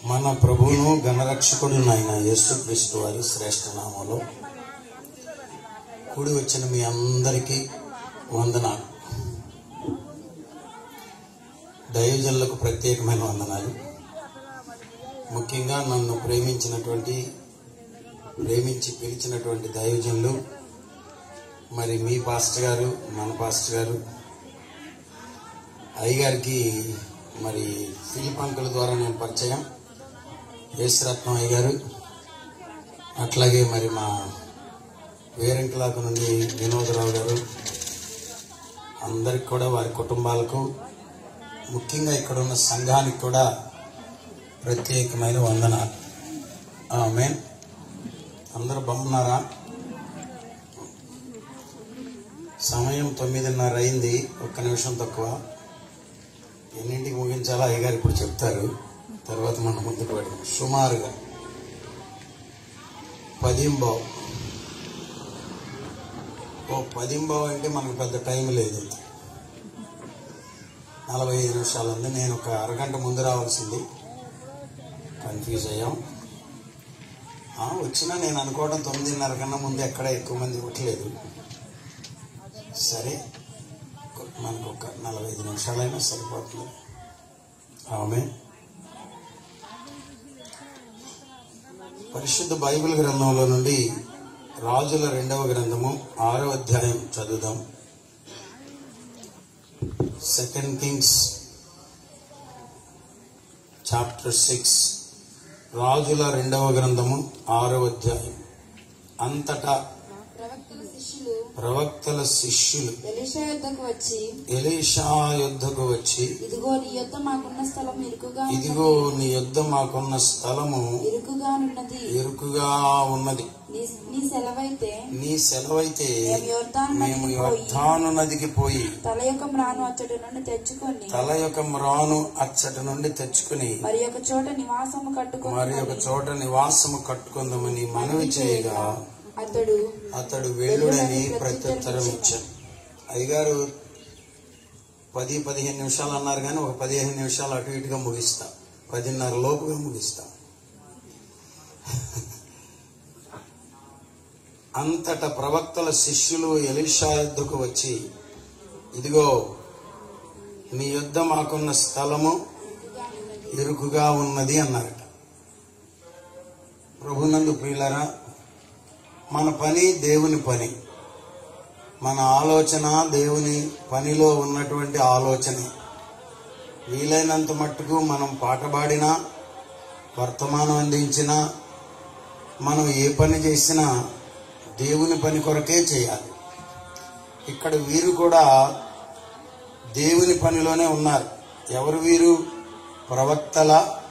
మన ప్రభువును గణరక్షకుడు నాయన యేసుక్రీస్తు వారి శ్రేష్ఠ నామంలో కూడి వచ్చిన మీ అందరికీ వందనాలు దైవజనులకు ప్రత్యేకమైన వందనాలు ముఖ్యంగా నన్ను ప్రేమించినటువంటి ప్రేమించి పిలిచినటువంటి దైవజనులు మరి మీ పాస్టర్ గారు మన పాస్టర్ గారు అయ్యగారికి మరి ఫిలిప్ అంకుల్ ద్వారా నేను పరిచయం యేసరత్నం అయ్య గారు అట్లాగే మరి మా వేరింకలాకు నుండి వినోదరావు గారు అందరికి కూడా వారి కుటుంబాలకు ముఖ్యంగా ఇక్కడ ఉన్న సంఘానికి కూడా ప్రత్యేకమైన వందనాలు ఆమె అందరూ బాగున్నారా సమయం తొమ్మిదిన్నర అయింది ఒక్క నిమిషం తక్కువ ఎన్నింటికి ముగించాలో అయ్యగారు ఇప్పుడు చెప్తారు తర్వాత మనం ముందుకు పెడదాం సుమారుగా పదింబావు ఓ పదింబావు అంటే మనకు పెద్ద టైం లేదు నలభై ఐదు నిమిషాలు ఉంది నేను ఒక అరగంట ముందు రావాల్సింది కన్ఫ్యూజ్ అయ్యాం ఆ, వచ్చినా నేను అనుకోవడం తొమ్మిదిన్నర కన్నా ముందు ఎక్కడ ఎక్కువ మంది ఇవ్వట్లేదు సరే మనకు ఒక నలభై ఐదు నిమిషాలైనా సరిపోతుంది ఆమె పరిశుద్ధ బైబిల్ గ్రంథంలో నుండి రాజుల రెండవ గ్రంథము ఆరో అధ్యాయం చదువుదాం సెకండ్ కింగ్స్ చాప్టర్ సిక్స్ రాజుల రెండవ గ్రంథము ఆరో అధ్యాయం అంతటా ప్రవక్తల శిష్యులు ప్రవక్తల శిష్యులు ఎలీషా యొద్దకు వచ్చి ఎలీషా యుద్ధకు వచ్చి ఇదిగో నీ యొద్ద మాకున్న స్థలం ఇరుకుగా ఇదిగో నీ యుద్ధ మాకున్న స్థలము ఇరుకుగానున్నది ఇరుకుగా ఉన్నది నీ నీ సెలవైతే నీ సెలవైతే మేము యొర్దాను మేము నదికి పోయి యోర్ధాను నదికి పోయి తల యొక్క మ్రాను అచ్చటి నుండి తెచ్చుకొని తల యొక్క మ్రాను అచ్చటి నుండి తెచ్చుకుని మరి ఒక చోట నివాసము కట్టుకొని మరి ఒక చోట నివాసము కట్టుకుందామని మనవి చేయగా అతడు అతడు వెళ్ళుడని ప్రత్యుత్తరం ఇచ్చాడు అయ్యగారు పది పదిహేను నిమిషాలు అన్నారు కానీ ఒక పదిహేను నిమిషాలు అటు ఇటుగా ముగిస్తా పదిన్నర లోపుగా ముగిస్తా అంతట ప్రవక్తల శిష్యులు ఎలీషా యుద్ధకు వచ్చి ఇదిగో నీ యుద్ధ మాకున్న స్థలము ఇరుకుగా ఉన్నది అన్నారట ప్రభునందు ప్రియులరా మన పని దేవుని పని మన ఆలోచన దేవుని పనిలో ఉన్నటువంటి ఆలోచనే వీలైనంత మట్టుకు మనం పాట పాడినా వర్తమానం అందించినా మనం ఏ పని చేసినా దేవుని పని కొరకే చేయాలి ఇక్కడ వీరు కూడా దేవుని పనిలోనే ఉన్నారు ఎవరు వీరు ప్రవక్తల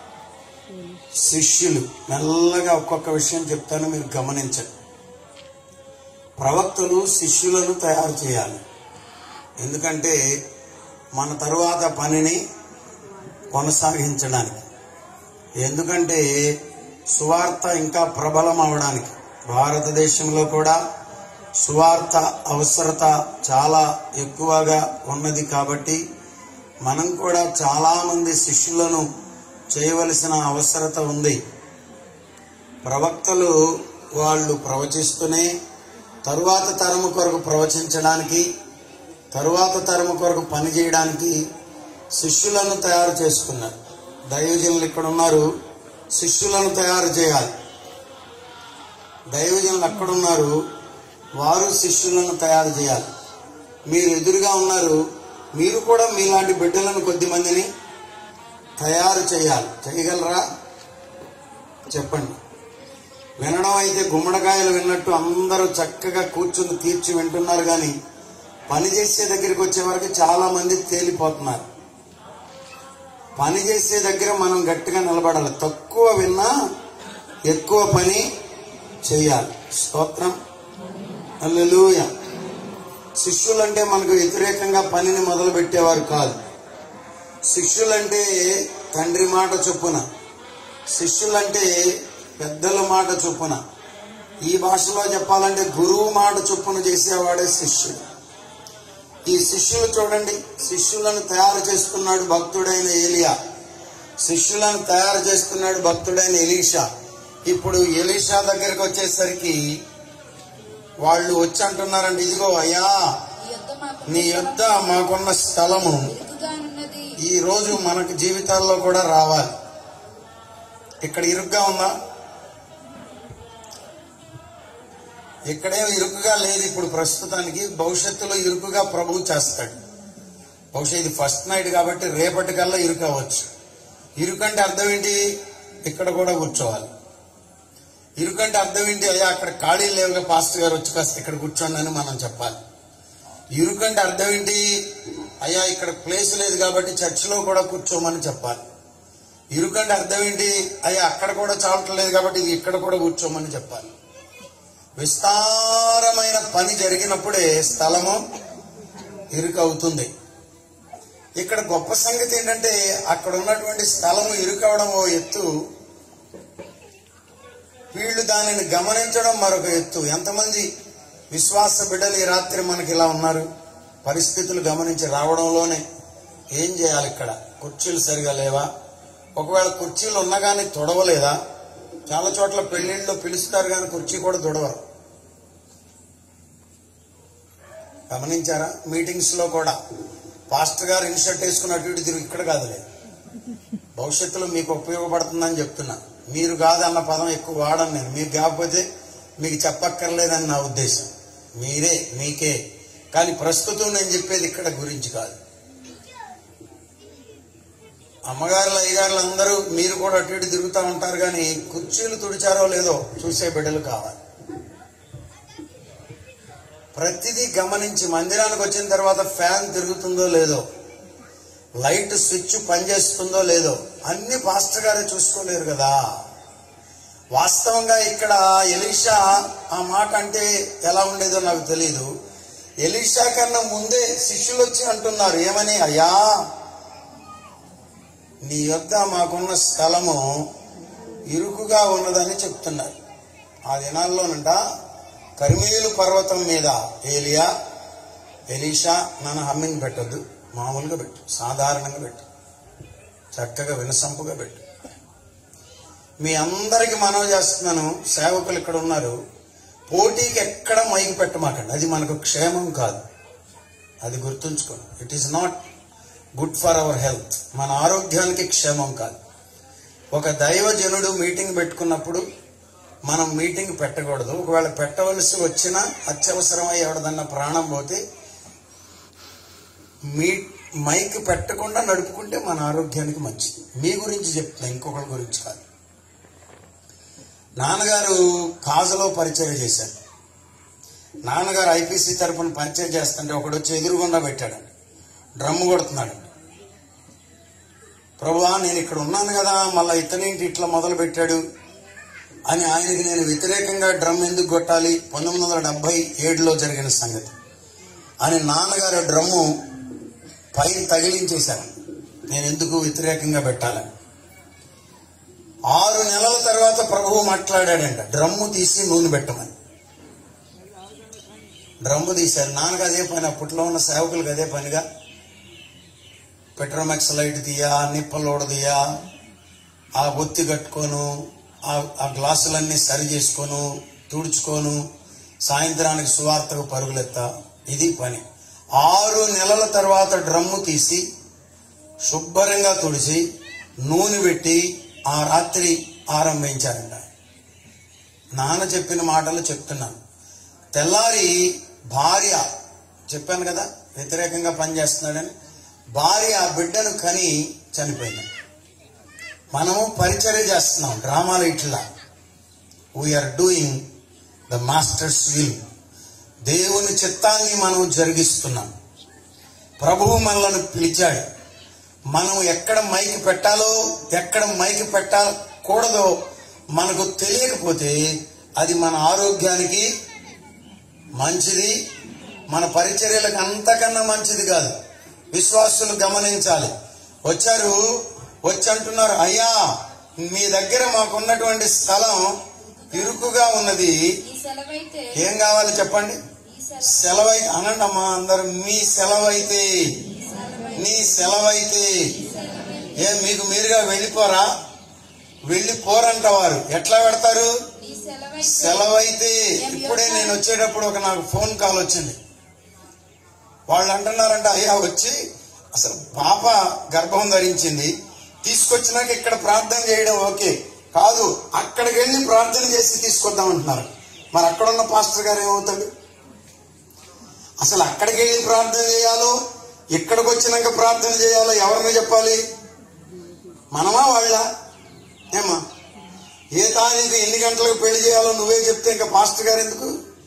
శిష్యులు మెల్లగా ఒక్కొక్క విషయం చెప్తాను మీరు గమనించండి ప్రవక్తలు శిష్యులను తయారు చేయాలి ఎందుకంటే మన తరువాత పనిని కొనసాగించడానికి ఎందుకంటే సువార్త ఇంకా ప్రబలం అవడానికి భారతదేశంలో కూడా సువార్త అవసరత చాలా ఎక్కువగా ఉన్నది కాబట్టి మనం కూడా చాలా మంది శిష్యులను చేయవలసిన అవసరత ఉంది ప్రవక్తలు వాళ్ళు ప్రవచిస్తూనే తరువాత తరము కొరకు ప్రవచించడానికి తరువాత తరము కొరకు పనిచేయడానికి శిష్యులను తయారు చేసుకున్నారు దైవజనులు ఇక్కడ ఉన్నారు శిష్యులను తయారు చేయాలి దైవజనులు అక్కడున్నారు వారు శిష్యులను తయారు చేయాలి మీరు ఎదురుగా ఉన్నారు మీరు కూడా మీలాంటి బిడ్డలను కొద్ది మందిని తయారు చేయాలి చేయగలరా చెప్పండి వినడం అయితే గుమ్మడికాయలు విన్నట్టు అందరూ చక్కగా కూర్చుని తీర్చి వింటున్నారు కానీ పని చేసే దగ్గరికి వచ్చే వరకు చాలా మంది తేలిపోతున్నారు పని చేసే దగ్గర మనం గట్టిగా నిలబడాలి తక్కువ విన్నా ఎక్కువ పని చేయాలి స్తోత్రం హల్లెలూయ శిష్యులంటే మనకు వ్యతిరేకంగా పనిని మొదలు పెట్టేవారు కాదు శిష్యులంటే తండ్రి మాట చొప్పున శిష్యులంటే పెద్దల మాట చొప్పున ఈ భాషలో చెప్పాలంటే గురువు మాట చొప్పున చేసేవాడే శిష్యుడు ఈ శిష్యులు చూడండి శిష్యులను తయారు చేసుకున్నాడు భక్తుడైన ఏలియా శిష్యులను తయారు చేస్తున్నాడు భక్తుడైన ఎలీషా ఇప్పుడు ఎలీషా దగ్గరికి వచ్చేసరికి వాళ్ళు వచ్చి అంటున్నారండి ఇదిగో అయ్యా ఈ యొద్ద మాకు నీ యొద్ద మాకున్న స్థలము ఇరుకుగా ఉన్నది ఈ రోజు మనకు జీవితాల్లో కూడా రావాలి ఇక్కడ ఇరుగ్గా ఉందా ఇక్కడేం ఇరుకుగా లేదు ఇప్పుడు ప్రస్తుతానికి భవిష్యత్తులో ఇరుకుగా ప్రభువు చేస్తాడు బహుశా ఇది ఫస్ట్ నైట్ కాబట్టి రేపటికల్లా ఇరుకు అవ్వచ్చు ఇరుకంటే అర్థం ఏంటి ఇక్కడ కూడా కూర్చోవాలి ఇరుకంటే అర్థం ఏంటి అయ్యా అక్కడ ఖాళీ లేవుగా పాస్టర్ గారు వచ్చి కాస్త ఇక్కడ కూర్చోండి అని మనం చెప్పాలి ఇరుకంటే అర్థం ఏంటి అయ్యా ఇక్కడ ప్లేస్ లేదు కాబట్టి చర్చిలో కూడా కూర్చోమని చెప్పాలి ఇరుకంటే అర్థం ఏంటి అయ్యా అక్కడ కూడా చావట్లేదు కాబట్టి ఇది ఇక్కడ కూడా కూర్చోమని చెప్పాలి విస్తారమైన పని జరిగినప్పుడే స్థలము ఇరుకు అవుతుంది ఇక్కడ గొప్ప సంగతి ఏంటంటే అక్కడ ఉన్నటువంటి స్థలము ఇరుకవడం ఓ ఎత్తు వీళ్ళు దానిని గమనించడం మరొక ఎత్తు ఎంతమంది విశ్వాస బిడ్డలు ఈ రాత్రి మనకి ఇలా ఉన్నారు పరిస్థితులు గమనించి రావడంలోనే ఏం చేయాలి ఇక్కడ కుర్చీలు సరిగా లేవా ఒకవేళ కుర్చీలు ఉన్నా కానీ తొడవలేదా చాలా చోట్ల పెళ్లిళ్ళు పిలుస్తారు కానీ కుర్చీ కూడా తొడవరు గమనించారా మీటింగ్స్ లో కూడా పాస్టర్ గారు ఇన్షర్ట్ వేసుకుని అటు ఇటు తిరిగి ఇక్కడ కాదులే భవిష్యత్తులో మీకు ఉపయోగపడుతుందని చెప్తున్నా మీరు కాదన్న పదం ఎక్కువ వాడను నేను మీరు కాకపోతే మీకు చెప్పక్కర్లేదని నా ఉద్దేశం మీరే మీకే కానీ ప్రస్తుతం నేను చెప్పేది ఇక్కడ గురించి కాదు అమ్మగారులు అయ్యగారులు అందరూ మీరు కూడా అటు ఇటు తిరుగుతూ ఉంటారు కానీ కుర్చీలు తుడిచారో లేదో చూసే బిడ్డలు కావాలి ప్రతిదీ గమనించి మందిరానికి వచ్చిన తర్వాత ఫ్యాన్ తిరుగుతుందో లేదో లైట్ స్విచ్ పనిచేస్తుందో లేదో అన్ని పాస్టర్ గారే చూసుకోలేరు కదా వాస్తవంగా ఇక్కడ ఎలీషా ఆ మాట అంటే ఎలా ఉండేదో నాకు తెలియదు ఎలీషా కన్నా ముందే శిష్యులు వచ్చి అంటున్నారు ఏమని అయ్యా నీ యొద్ద మాకున్న స్థలము ఇరుకుగా ఉన్నదని చెప్తున్నారు ఆ దినాల్లోనంట కర్మేలు పర్వతం మీద ఏలియా ఎలీషా నన్ను హమ్మింగ్ పెట్టొద్దు మామూలుగా పెట్టు సాధారణంగా పెట్టు చక్కగా వినసంపుగా పెట్టు మీ అందరికి మనవి చేస్తున్నాను సేవకులు ఇక్కడ ఉన్నారు పోటీకి ఎక్కడ మైకి పెట్టమాకండి అది మనకు క్షేమం కాదు అది గుర్తుంచుకోండి it is not good for our health మన ఆరోగ్యానికి క్షేమం కాదు ఒక దైవజనుడు మీటింగ్ పెట్టుకున్నప్పుడు మనం మీటింగ్ పెట్టకూడదు ఒకవేళ పెట్టవలసి వచ్చినా అత్యవసరమై ఎవడదన్న ప్రాణం పోతే మీ మైక్ పెట్టకుండా నడుపుకుంటే మన ఆరోగ్యానికి మంచిది మీ గురించి చెప్తున్నా ఇంకొకరి గురించి కాదు నాన్నగారు కాజలో పరిచయం చేశారు నాన్నగారు ఐపీసీ తరఫున పరిచయం చేస్తుంటే ఒకడు వచ్చి ఎదురుగుండా పెట్టాడండి డ్రమ్ము కొడుతున్నాడు ప్రభువా నేను ఇక్కడ ఉన్నాను కదా మళ్ళా ఇతనేంటి ఇట్లా మొదలు పెట్టాడు అని ఆయనకి నేను వ్యతిరేకంగా డ్రమ్ ఎందుకు కొట్టాలి పంతొమ్మిది వందల డెబ్బై ఏడులో జరిగిన సంగతి అని నాన్నగారు డ్రమ్ము పైన తగిలించేశారు నేను ఎందుకు వ్యతిరేకంగా పెట్టాలని ఆరు నెలల తర్వాత ప్రభువు మాట్లాడాడంట డ్రమ్ము తీసి నూనె పెట్టమని డ్రమ్ము తీశారు నాన్నకు అదే పని అప్పట్లో ఉన్న సేవకులకు అదే పనిగా పెట్రోమాక్స్ లైట్ తీయా నిప్పలోడ తీయా ఆ ఒత్తి కట్టుకోను ఆ ఆ గ్లాసులన్నీ సరి చేసుకోను తుడుచుకోను సాయంత్రానికి సువార్తకు పరుగులెత్త ఇది పని ఆరు నెలల తర్వాత డ్రమ్ము తీసి శుభ్రంగా తుడిచి నూనె పెట్టి ఆ రాత్రి ఆరంభించారంట నాన్న చెప్పిన మాటలు చెప్తున్నాను తెల్లారి భార్య చెప్పాను కదా వ్యతిరేకంగా పనిచేస్తున్నాడని భార్య ఆ బిడ్డను కని చనిపోయింది మనము పరిచర్య చేస్తున్నాం డ్రామాలు ఇట్లా we're doing the master's will దేవుని చిత్తాన్ని మనం జరిగిస్తున్నాం ప్రభువు మనల్ని పిలిచాడు మనం ఎక్కడ మైకి పెట్టాలో ఎక్కడ మైకి పెట్టకూడదో మనకు తెలియకపోతే అది మన ఆరోగ్యానికి మంచిది మన పరిచర్యలకు అంతకన్నా మంచిది కాదు విశ్వాసులు గమనించాలి వచ్చారు వచ్చి అంటున్నారు అయ్యా మీ దగ్గర మాకున్నటువంటి స్థలం ఇరుకుగా ఉన్నది ఈ సెలవైతే ఏం కావాలి చెప్పండి ఈ సెలవు సెలవై అనండి అమ్మా అందరు మీ సెలవైతే నీ సెలవైతే ఏం మీకు మీరుగా వెళ్ళిపోరా వెళ్ళిపోరంట వారు ఎట్లా పెడతారు నీ సెలవైతే సెలవైతే ఇప్పుడే నేను వచ్చేటప్పుడు ఒక నాకు ఫోన్ కాల్ వచ్చింది వాళ్ళు అంటున్నారంట అయ్యా వచ్చి అసలు పాప గర్భం ధరించింది తీసుకొచ్చినాక ఇక్కడ ప్రార్థన చేయడం ఓకే కాదు అక్కడికి వెళ్ళి ప్రార్థన చేసి తీసుకొద్దాం అంటున్నారు మరి అక్కడ ఉన్న పాస్టర్ గారు ఏమవుతాడు అసలు అక్కడికి వెళ్ళి ప్రార్థన చేయాలో ఇక్కడికి వచ్చినాక ప్రార్థన చేయాలో ఎవరిని చెప్పాలి మనమా వాళ్ళ ఏమా ఏ తారీఖు ఎన్ని గంటలకు పెళ్లి చేయాలో నువ్వే చెప్తే ఇంకా పాస్టర్ గారు ఎందుకు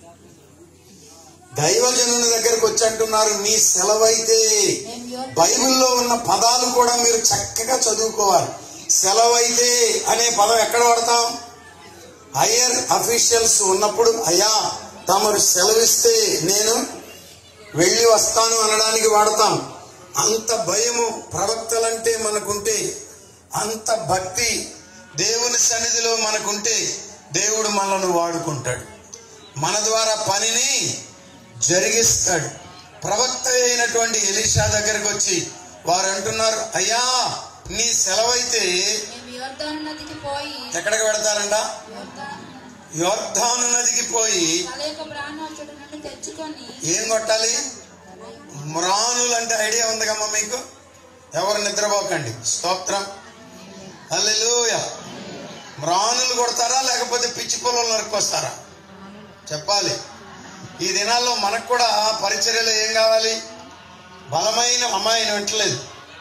దైవజనుని దగ్గరకు వచ్చి అంటున్నారు మీ సెలవైతే మేము యోర్ బైబిల్లో ఉన్న పదాలు కూడా మీరు చక్కగా చదువుకోవాలి సెలవైతే అనే పదం ఎక్కడ వాడతాం హయ్యర్ అఫీషియల్స్ ఉన్నప్పుడు అయ్యా తమరు సెలవిస్తే నేను వెళ్ళి వస్తాను అనడానికి వాడతాం అంత భయము ప్రవక్తలంటే మనకుంటే అంత భక్తి దేవుని సన్నిధిలో మనకుంటే దేవుడు మనల్ని వాడుకుంటాడు మన ద్వారా పనిని జరిగిస్తాడు ప్రవక్త అయినటువంటి ఎలీషా దగ్గరకు వచ్చి వారు అంటున్నారు అయ్యా నీ సెలవైతే మేము యోర్దాను నదికి పోయి ఎక్కడికి పెడతారంట యోర్దాను యోర్ధాను నదికి పోయి తల యొక్క ప్రాణోచుడు నుండి తెచ్చుకొని ఏం కొట్టాలి మ్రానులు అంటే ఐడియా ఉందిగమ్మా మీకు ఎవరు నిద్రపోకండి స్తోత్రం హల్లెలూయ మ్రానులు కొడతారా లేకపోతే పిచ్చి పొలం నరుకొస్తారా చెప్పాలి ఈ దినాల్లో మనకు కూడా పరిచర్యలో ఏం కావాలి బలమైన అమ్మాయిని వింటలేదు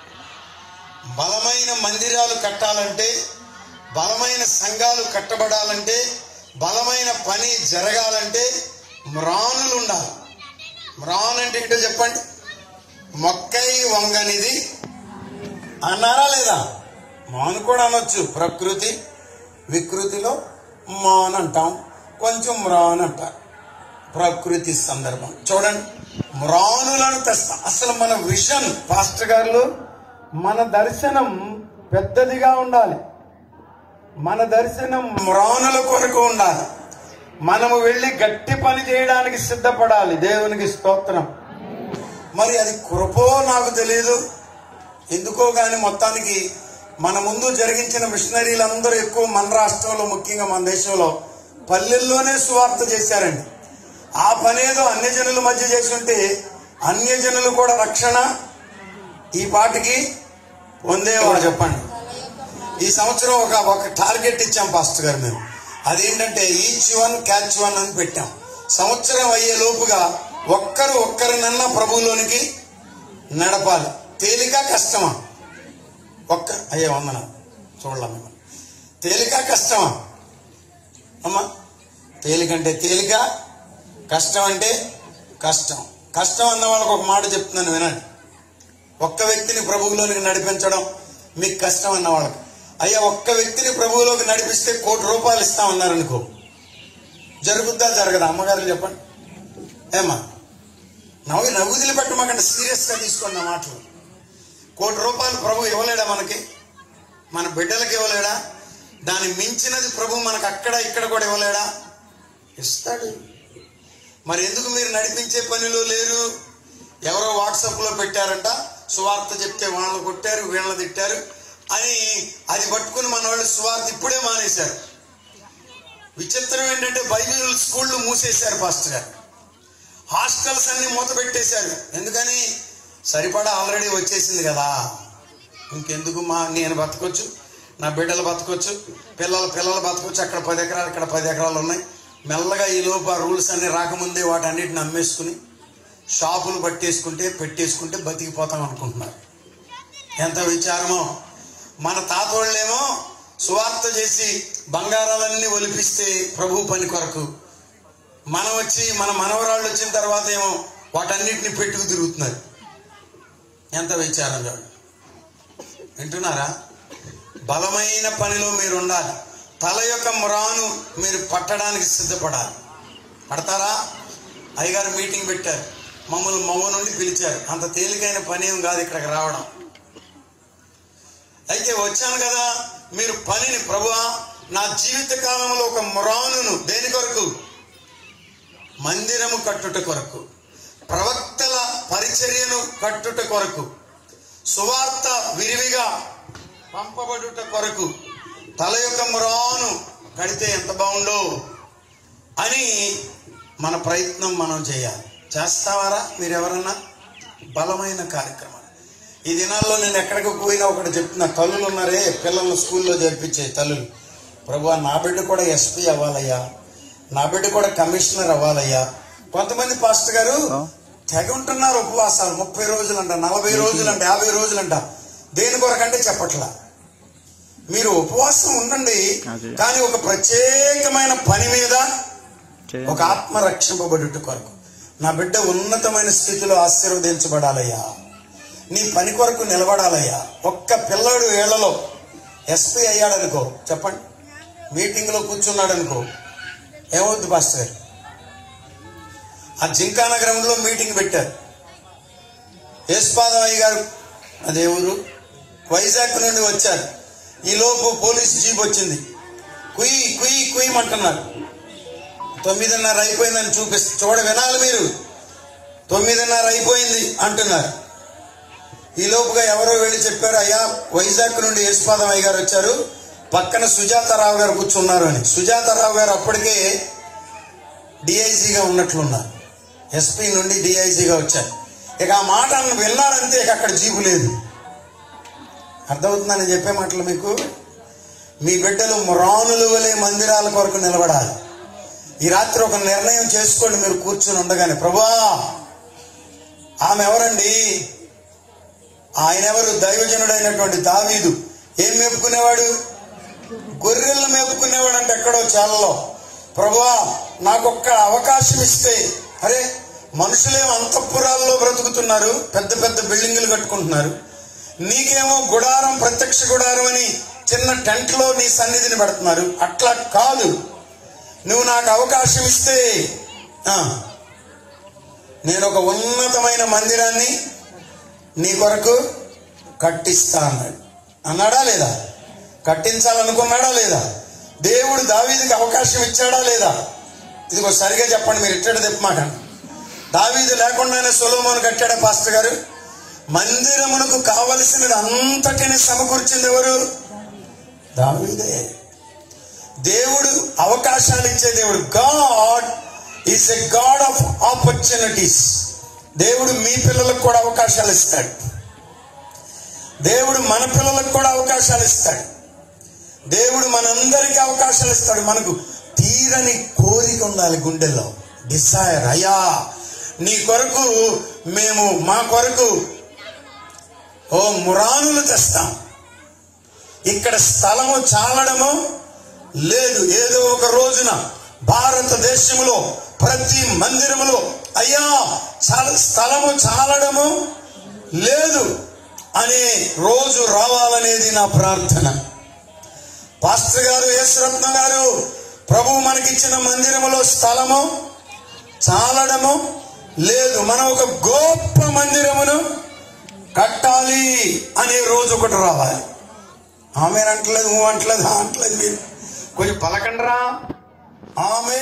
బలమైన మందిరాలు కట్టాలంటే బలమైన సంఘాలు కట్టబడాలంటే బలమైన పని జరగాలంటే మ్రానులు ఉండాలి మ్రాన్ అంటే ఏంటో చెప్పండి మొక్కై వంగనిది అన్నారా లేదా మాను కూడా అనొచ్చు ప్రకృతి వికృతిలో మాన్ అంటాం కొంచెం మ్రాన్ అంటారు ప్రకృతి సందర్భం చూడండి మ్రానులను తెస్తాం అసలు మన విషన్ పాస్టర్ గారు మన దర్శనం పెద్దదిగా ఉండాలి మన దర్శనం మ్రానుల కొరకు ఉండాలి మనము వెళ్ళి గట్టి పని చేయడానికి సిద్ధపడాలి దేవునికి స్తోత్రం మరి అది కృపో నాకు తెలియదు ఎందుకో గాని మొత్తానికి మన ముందు జరిగించిన మిషనరీలందరూ ఎక్కువ మన రాష్ట్రంలో ముఖ్యంగా మన దేశంలో పల్లెల్లోనే సువార్త చేశారండి ఆ పనేదో అన్యజనుల మధ్య చేసి ఉంటే అన్యజనులు కూడా రక్షణ ఈ పాటికి పొందేవారు చెప్పండి తల యొక్క ప్రా- ఈ సంవత్సరం ఒక ఒక టార్గెట్ ఇచ్చాం పాస్టర్ గారు మేము అదేంటంటే ఈచ్ వన్ క్యాచ్ వన్ అని పెట్టాం సంవత్సరం అయ్యే లోపుగా ఒక్కరు ఒక్కరినన్నా ప్రభువులోనికి నడపాలి తేలిక కష్టమా ఒక్క అయ్యే వందన చూడలే మిమ్మల్ని తేలిక కష్టమా అమ్మా తేలికంటే తేలిక కష్టం అంటే కష్టం కష్టం అన్న వాళ్ళకి ఒక మాట చెప్తున్నాను వినండి ఒక్క వ్యక్తిని ప్రభువులోనికి నడిపించడం మీకు కష్టం అన్న వాళ్ళకి అయ్యా ఒక్క వ్యక్తిని ప్రభువులోకి నడిపిస్తే కోటి రూపాయలు ఇస్తామన్నారు అనుకో జరుగుద్దా జరగదా అమ్మగారు చెప్పండి ఏమా నవ్వు నవ్వుదిలి పెట్టమాకండి సీరియస్ గా తీసుకోండి నా మాటలు కోటి రూపాయలు ప్రభు ఇవ్వలేడా మనకి మన బిడ్డలకి ఇవ్వలేడా దాన్ని మించినది ప్రభు మనకు అక్కడ ఇక్కడ కూడా ఇవ్వలేడా ఇస్తాడు మరి ఎందుకు మీరు నడిపించే పనిలో లేరు ఎవరో వాట్సాప్ లో పెట్టారంట సువార్త చెప్తే వాళ్ళు కొట్టారు వీళ్ళని తిట్టారు అని అది పట్టుకుని మన వాళ్ళు సువార్త ఇప్పుడే మానేశారు విచిత్రం ఏంటంటే బైబిల్ స్కూళ్ళు మూసేశారు పాస్టర్ గారు హాస్టల్స్ అన్ని మూత పెట్టేశారు ఎందుకని సరిపడా ఆల్రెడీ వచ్చేసింది కదా ఇంకెందుకు మా నేను బతకొచ్చు నా బిడ్డలు బతకొచ్చు పిల్లల పిల్లలు బతకొచ్చు అక్కడ పది ఎకరాలు ఇక్కడ పది ఎకరాలు ఉన్నాయి మెల్లగా ఈ లోపు ఆ రూల్స్ అన్ని రాకముందే వాటన్నిటిని అమ్మేసుకుని షాపులు పట్టేసుకుంటే పెట్టేసుకుంటే బతికిపోతాం అనుకుంటున్నారు ఎంత విచారమో మన తాతోళ్ళేమో సువార్త చేసి బంగారాలన్నీ ఒలిపిస్తే ప్రభు పని కొరకు మనం వచ్చి మన మనవరాళ్ళు వచ్చిన తర్వాత ఏమో వాటన్నిటిని పెట్టుకు తిరుగుతున్నారు ఎంత విచారం చూడండి వింటున్నారా బలమైన పనిలో మీరు ఉండాలి తల యొక్క మ్రాను మీరు పట్టడానికి సిద్ధపడాలి పడతారా అయ్యగారు మీటింగ్ పెట్టారు మమ్మల్ని మమ్మ నుండి పిలిచారు అంత తేలికైన పని ఏం కాదు ఇక్కడికి రావడం అయితే వచ్చాను కదా మీరు పనిని ప్రభువా నా జీవిత కాలంలో ఒక మ్రానును దేని కొరకు మందిరము కట్టుట కొరకు ప్రవక్తల పరిచర్యను కట్టుట కొరకు సువార్త విరివిగా పంపబడుట కొరకు తల యొక్క మురాను కడితే ఎంత బాగుండో అని మన ప్రయత్నం మనం చేయాలి చేస్తావారా మీరెవరన్నా బలమైన కార్యక్రమం ఈ దినాల్లో నేను ఎక్కడికి పోయినా ఒకటి చెప్తున్నా తల్లులు ఉన్నారే పిల్లల్ని స్కూల్లో జరిపించే తల్లులు ప్రభు నా బిడ్డ కూడా ఎస్పీ అవ్వాలయ్యా నా బిడ్డ కూడా కమిషనర్ అవ్వాలయ్యా కొంతమంది పాస్టర్ గారు తెగ ఉంటున్నారు ఉపవాసాలు ముప్పై రోజులంట నలభై రోజులంట యాభై రోజులంట దేని కొరకంటే చెప్పట్లా మీరు ఉపవాసం ఉండండి అదే. కానీ ఒక ప్రత్యేకమైన పని మీద చేయాలి. ఒక ఆత్మ రక్షింపబడుట కొరకు నా బిడ్డ ఉన్నతమైన స్థితిలో ఆశీర్వదించబడాలయ్యా నీ పని కొరకు నిలబడాలయ్యా ఒక్క పిల్లడు ఏళ్లలో ఎస్పీ అయ్యాడనుకో చెప్పండి మీటింగ్ లో కూర్చున్నాడు అనుకో ఏమవుద్ది పాస్టర్ గారు ఆ జింకా నగరంలో మీటింగ్ పెట్టారు యేసుపాదం అయ్య గారు అదే ఊరు వైజాగ్ నుండి వచ్చారు ఈ లోపు పోలీస్ జీప్ వచ్చింది కుయ్ కుయ్ కుయ్యమంటున్నారు తొమ్మిదిన్నర అయిపోయిందని చూపిస్తే చూడ వినాలి మీరు తొమ్మిదిన్నర అయిపోయింది అంటున్నారు ఈ లోపుగా ఎవరో వెళ్ళి చెప్పారు అయ్యా వైజాగ్ నుండి యేసుపాదం అయ్య గారు వచ్చారు పక్కన సుజాతారావు గారు కూర్చున్నారు అని సుజాతారావు గారు అప్పటికే డిఐజీగా ఉన్నట్లున్నారు ఎస్పీ నుండి డిఐజీగా వచ్చారు ఇక ఆ మాట విన్నారంతే ఇక అక్కడ జీపు లేదు అర్థమవుతుందని చెప్పే మాటలు మీకు మీ బిడ్డలు మ్రానులు వలె మందిరాల కొరకు నిలబడాలి ఈ రాత్రి ఒక నిర్ణయం చేసుకోండి మీరు కూర్చుని ఉండగానే ప్రభా ఆమె ఎవరండి ఆయన ఎవరు దైవజనుడైనటువంటి దావీదు ఏం మేపుకునేవాడు గొర్రెలను మేపుకునేవాడు అంటే ఎక్కడో చాలలో ప్రభువా నాకొక్క అవకాశం ఇస్తే అరే మనుషులేమో అంతఃపురాల్లో బ్రతుకుతున్నారు పెద్ద పెద్ద బిల్డింగులు కట్టుకుంటున్నారు నీకేమో గుడారం ప్రత్యక్ష గుడారం అని చిన్న టెంట్ లో నీ సన్నిధిని పెడుతున్నారు అట్లా కాదు నువ్వు నాకు అవకాశం ఇస్తే ఆ, నేను ఒక ఉన్నతమైన మందిరాన్ని నీ కొరకు కట్టిస్తా అన్నాడు అన్నాడా లేదా కట్టించాలనుకున్నాడా లేదా దేవుడు దావీదికి అవకాశం ఇచ్చాడా లేదా ఇదిగో సరిగా చెప్పండి మీరు ఇట్టడి తెప్పమాట దావీదు లేకుండానే సొలోమోను కట్టాడా పాస్టర్ గారు మందిరమునకు కావలసినది అంతటిని సమకూర్చింది ఎవరు దావీదే దేవుడు అవకాశాలు ఇచ్చే దేవుడు God is a God of opportunities దేవుడు మీ పిల్లలకు కూడా అవకాశాలు ఇస్తాడు దేవుడు మన పిల్లలకు కూడా అవకాశాలు ఇస్తాడు దేవుడు మనందరికీ అవకాశాలు ఇస్తాడు మనకు తీరని కోరిక ఉండాలి గుండెల్లో డిసైర్ అయ్యా నీ కొరకు మేము మా కొరకు ఓ మురానులు తెస్తాం ఇక్కడ స్థలము చాలడము లేదు ఏదో ఒక రోజున భారతదేశంలో ప్రతి మందిరములో అయ్యా చాలా స్థలము చాలడము లేదు అనే రోజు రావాలనేది నా ప్రార్థన పాస్టర్ గారు యేసురత్న గారు ప్రభు మనకిచ్చిన మందిరములో స్థలము చాలడము లేదు మనం ఒక గొప్ప మందిరమును కట్టాలి అనే రోజు ఒకటి రావాలి ఆమె అంటలేదు నువ్వు అంటలేదు ఆ అంటలేదు మీరు కొంచెం పలకండ్రా ఆమె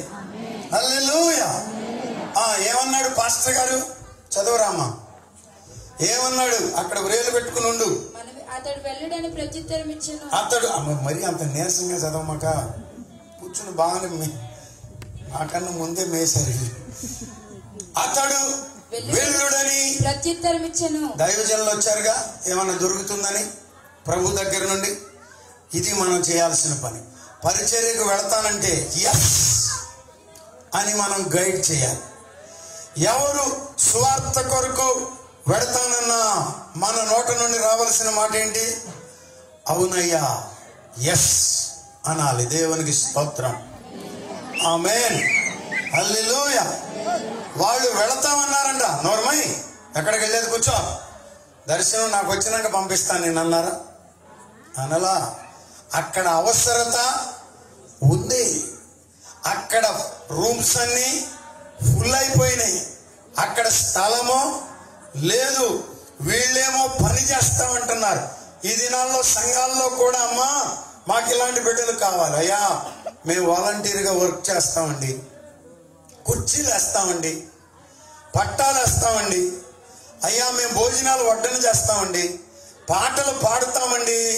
ఏమన్నాడు పాస్టర్ గారు చదవరామా ఏమన్నాడు అక్కడ వ్రేలు పెట్టుకుని ఉండు మనం అతడు వెళ్ళడని ప్రత్యుత్తరం ఇచ్చాను అతడు అమ్మ, మరి అంత నీరసంగా చదవమాక కూర్చుని బాగానే మే- నాకన్నా ముందే మేసారు అతడు వెళ్ళుడని ప్రత్యుత్తరం ఇచ్చాను దైవజనులు వచ్చారుగా ఏమన్నా దొరుకుతుందని ప్రభు దగ్గర నుండి ఇది మనం చేయాల్సిన పని పరిచర్యకు వెళతానంటే ఎస్ అని మనం గైడ్ చేయాలి ఎవరు స్వార్థ కొరకు వెడతానన్నా మన నోట నుండి రావాల్సిన మాట ఏంటి అవునయ్యా ఎస్ అనాలి దేవునికి స్తోత్రం ఆమెన్ హల్లెలూయా వాళ్ళు వెళతామన్నారంట నోర్మై ఎక్కడికి వెళ్ళేది కూర్చో దర్శనం నాకు వచ్చినాక పంపిస్తాను నేను అన్నారా అనలా అక్కడ అవసరత ఉంది అక్కడ రూమ్స్ అన్ని ఫుల్ అయిపోయినాయి అక్కడ స్థలము లేదు వీళ్ళేమో పని చేస్తామంటున్నారు ఈ దినాల్లో సంఘాల్లో కూడా అమ్మా మాకు ఇలాంటి బిడ్డలు కావాలి అయ్యా మేము వాలంటీర్గా వర్క్ చేస్తామండి కుర్చీలు వేస్తామండి పట్టాలు వేస్తామండి అయ్యా మేము భోజనాలు వడ్డన చేస్తామండి పాటలు పాడుతామండి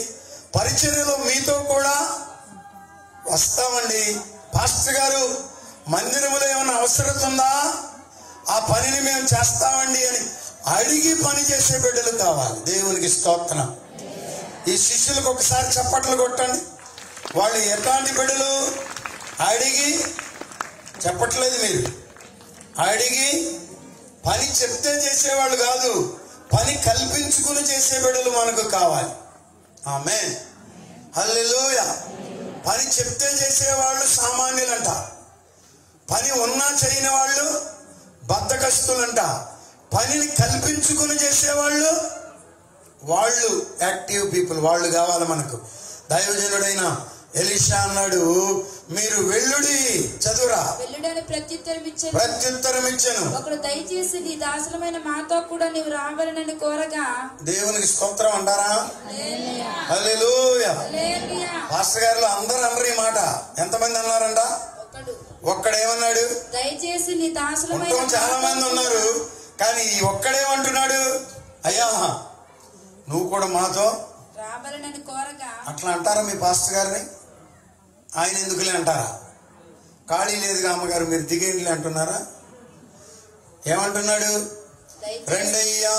పరిచర్యలో మీతో కూడా వస్తామండి పాస్టర్ గారు మందిరములో ఏమైనా అవసరం ఉందా ఆ పనిని మేము చేస్తామండి అని అడిగి పని చేసే బిడ్డలు కావాలి దేవునికి స్తోత్రం ఈ శిష్యులకు ఒకసారి చప్పట్లు కొట్టండి వాళ్ళు ఎట్లాంటి బిడ్డలు అడిగి చెప్పట్లేదు మీరు అడిగి పని చెప్తే చేసేవాళ్ళు కాదు పని కల్పించుకుని చేసే బిడ్డలు మనకు కావాలి ఆమె హల్లెలూయా పని చెప్తే చేసేవాళ్ళు సామాన్యులంట పని ఉన్నా చేయని వాళ్ళు బద్దకస్తులంట పనిని కల్పించుకుని చేసేవాళ్ళు వాళ్ళు యాక్టివ్ పీపుల్ వాళ్ళు కావాలి మనకు దైవజనుడైన ఎలిషా అన్నాడు మీరు వెళ్ళుడి చదువురా వెళ్ళుడని ప్రత్యుత్తరం ఇచ్చాను ప్రత్యుత్తరం ఇచ్చాను ఒకడు దయచేసి నీ దాసులమైన మాతో కూడా నీవు రావాలని కోరగా దేవునికి స్తోత్రం అంటారా హల్లెలూయా హల్లెలూయా. పాస్టర్ గారు అందరూ అన్నారు ఈ మాట ఎంతమంది అన్నారంట ఒకడు ఒక్కడేమన్నాడు దయచేసి నీ దాసులమైన మొత్తం చాలా మంది ఉన్నారు కానీ ఈ ఒక్కడేమంటున్నాడు అయ్యా నువ్వు కూడా మాతో రావాలని కోరగా అట్లా అంటారా మీ పాస్టర్ గారిని ఆయన ఎందుకులే అంటారా ఖాళీ లేదుగా అమ్మగారు మీరు దిగేండిలే అంటున్నారా ఏమంటున్నాడు దయచేసి రెండయ్యా